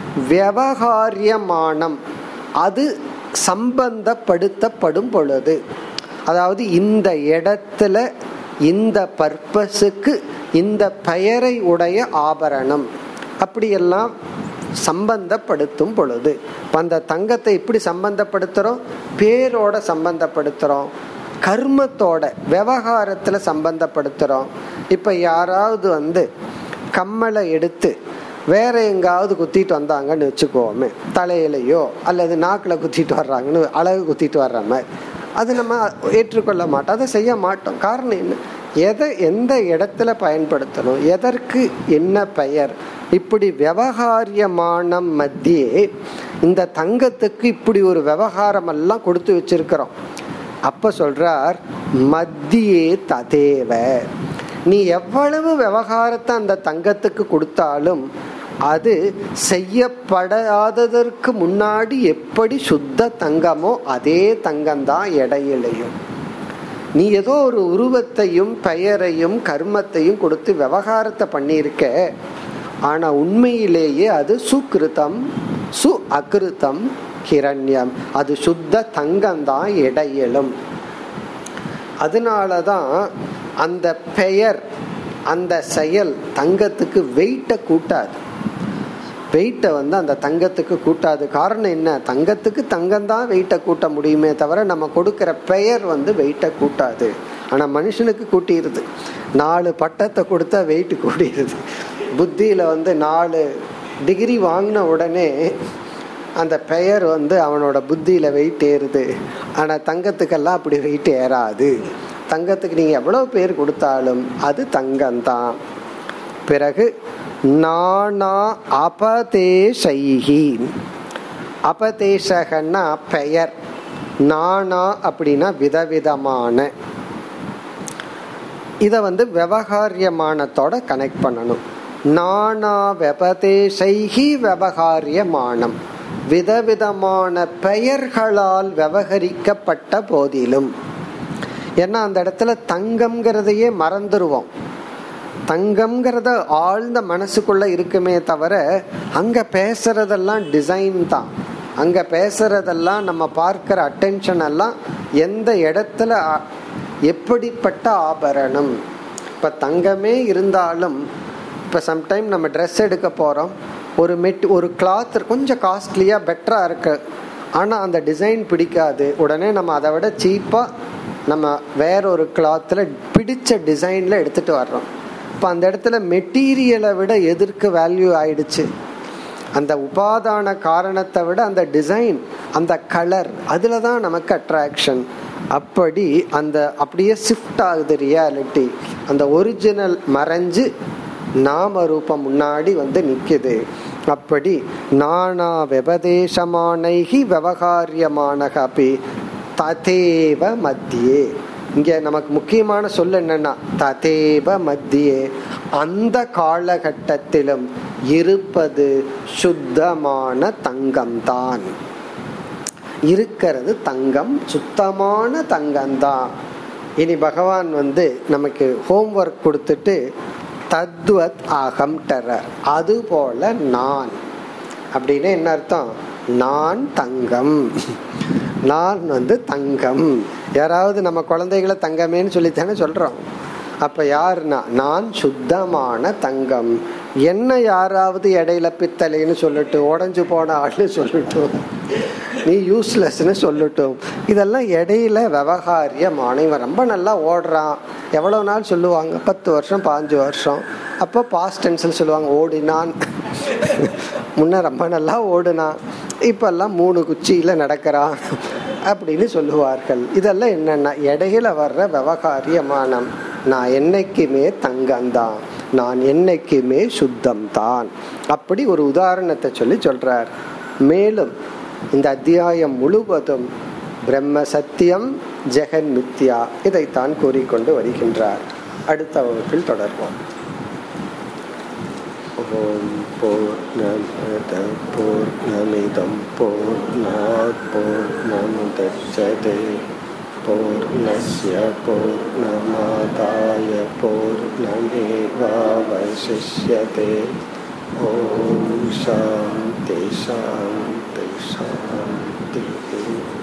Speaker 1: விவகாரியமானம் அது சம்பந்தப்படுத்தப்படும் பொழுது அதாவது இந்த இடத்துல இந்த பர்பஸுக்கு இந்த பெயரை உடைய ஆபரணம் அப்படியெல்லாம் சம்பந்தப்படுத்தும் பொழுது இப்ப அந்த தங்கத்தை இப்படி சம்பந்தப்படுத்துறோம் பேரோட சம்பந்தப்படுத்துறோம் கர்மத்தோட விவகாரத்துல சம்பந்தப்படுத்துறோம் இப்ப யாராவது வந்து கம்மலை எடுத்து வேற எங்காவது குத்திட்டு வந்தாங்கன்னு வச்சுக்கோமே தலையிலையோ அல்லது நாக்கில் குத்திட்டு வர்றாங்கன்னு அழகு குத்திட்டு வர்ற மாதிரி அது நம்ம ஏற்றுக்கொள்ள மாட்டோம் அதை செய்ய மாட்டோம் காரணம் என்ன எதை எந்த இடத்துல பயன்படுத்தணும் எதற்கு என்ன பெயர் இப்படி விவகாரியமான மத்தியே இந்த தங்கத்துக்கு இப்படி ஒரு விவகாரம் எல்லாம் கொடுத்து வச்சிருக்கிறோம் அப்ப சொல்றார் மத்தியே ததேவ நீ எவ்வளவு விவகாரத்தை அந்த தங்கத்துக்கு கொடுத்தாலும் அது செய்யப்படாததற்கு முன்னாடி எப்படி சுத்த தங்கமோ அதே தங்கம்தான் இடையிலையும் நீ ஏதோ ஒரு உருவத்தையும் பெயரையும் கர்மத்தையும் கொடுத்து விவகாரத்தை பண்ணியிருக்க ஆனா உண்மையிலேயே அது சுக்கிருத்தம் சு அகிருத்தம் கிரண்யம் அது சுத்த தங்கம் தான் இடையிலும் அதனாலதான் அந்த பெயர் அந்த செயல் தங்கத்துக்கு வெயிட்ட கூட்டாது வெயிட்டை வந்து அந்த தங்கத்துக்கு கூட்டாது காரணம் என்ன தங்கத்துக்கு தங்கம் தான் வெயிட்டை கூட்ட முடியுமே தவிர நம்ம கொடுக்கிற பெயர் வந்து வெயிட்டை கூட்டாது ஆனா மனுஷனுக்கு கூட்டிடுது நாலு பட்டத்தை கொடுத்தா வெயிட் கூட்டிடுது புத்தியில வந்து நாலு டிகிரி வாங்கின உடனே அந்த பெயர் வந்து அவனோட புத்தியில வெயிட் ஏறுது ஆனா தங்கத்துக்கெல்லாம் அப்படி வெயிட் ஏறாது தங்கத்துக்கு நீங்க எவ்வளவு பேர் கொடுத்தாலும் அது தங்கம்தான் பிறகு நானா அபதேசைகி அபதேசகன்னா பெயர் நானா அப்படின்னா விதவிதமான இத வந்து விவகாரியமானத்தோட கனெக்ட் பண்ணணும் நானா வெபதேசைகி விவகாரியமானம் விதவிதமான பெயர்களால் விவகரிக்கப்பட்ட போதிலும் ஏன்னா அந்த இடத்துல தங்கம்ங்கிறதையே மறந்துடுவோம் தங்கம்ங்கிறத ஆழ்ந்த மனசுக்குள்ள இருக்குமே தவிர அங்க பேசுறதெல்லாம் டிசைன் தான் அங்க பேசுறதெல்லாம் நம்ம பார்க்கிற அட்டென்ஷன் எல்லாம் எந்த இடத்துல அ- எப்படிப்பட்ட ஆபரணம் இப்ப தங்கமே இருந்தாலும் இப்ப சம்டைம் நம்ம ட்ரெஸ் எடுக்க போறோம் ஒரு மெட் ஒரு கிளாத் கொஞ்சம் காஸ்ட்லியா பெட்டரா இருக்கு ஆனா அந்த டிசைன் பிடிக்காது உடனே நம்ம அதை விட சீப்பா நம்ம வேற ஒரு கிளாத்தில் பிடிச்ச டிசைனில் எடுத்துட்டு வர்றோம் இப்போ அந்த இடத்துல மெட்டீரியலை விட எதற்கு வேல்யூ ஆயிடுச்சு அந்த உபாதான காரணத்தை விட அந்த டிசைன் அந்த கலர் அதில் தான் நமக்கு அட்ராக்ஷன் அப்படி அந்த அப்படியே ஷிஃப்ட் ஆகுது ரியாலிட்டி அந்த ஒரிஜினல் மறைஞ்சு நாம ரூபம் முன்னாடி வந்து நிக்குது அப்படி நானா விபதேசமானைகி விவகாரியமானக அப்படி ததேவ மத்தியே இங்க நமக்கு முக்கியமான சொல் என்னன்னா ததேவ மத்தியே அந்த காலகட்டத்திலும் இருப்பது சுத்தமான தங்கம்தான் இருக்கிறது தங்கம் சுத்தமான தங்கம்தான் இனி பகவான் வந்து நமக்கு ஹோம்ஒர்க் கொடுத்துட்டு தத்வத் அகம் டெரர் அது போல நான் அப்படின்னு என்ன அர்த்தம் நான் தங்கம் நான் வந்து தங்கம் யாராவது நம்ம குழந்தைகளை தங்கமேன்னு சொல்லித்தானே சொல்றோம் அப்ப யாருன்னா நான் சுத்தமான தங்கம் என்ன யாராவது இடையில பித்தளைன்னு சொல்லட்டும் உடஞ்சு போன ஆள்னு சொல்லட்டும் நீ யூஸ்லெஸ்ன்னு சொல்லட்டும் இதெல்லாம் இடையில விவகாரியமான இவன் ரொம்ப நல்லா ஓடுறான் எவ்வளவு நாள் சொல்லுவாங்க பத்து வருஷம் பாஞ்சு வருஷம் அப்போ பாஸ்ட் டென்ஸ்னு சொல்லுவாங்க ஓடினான் முன்ன ரொம்ப நல்லா ஓடுனான் இப்பெல்லாம் மூணு குச்சியில நடக்கிறான் அப்படின்னு சொல்லுவார்கள் இதெல்லாம் என்னன்னா இடையில வர்ற விவகாரியமானம் நான் என்னைக்குமே தங்கம்தான் நான் என்னைக்குமே சுத்தம் தான் அப்படி ஒரு உதாரணத்தை சொல்லி சொல்றார் மேலும் இந்த அத்தியாயம் முழுவதும் பிரம்ம சத்தியம் ஜெகன் மித்யா இதைத்தான் கூறிக்கொண்டு வருகின்றார் அடுத்த வகுப்பில் தொடர்வோம் ஓம் பூர்ணமத பூர்ணமிதம் பூர்ணாத் பூர்ணமுதச்சதே பூர்ணஸ்ய பூர்ணமாதாய பூர்ணமேவாவசிஷ்யதே ஓம் சாந்தி சாந்தி சாந்தி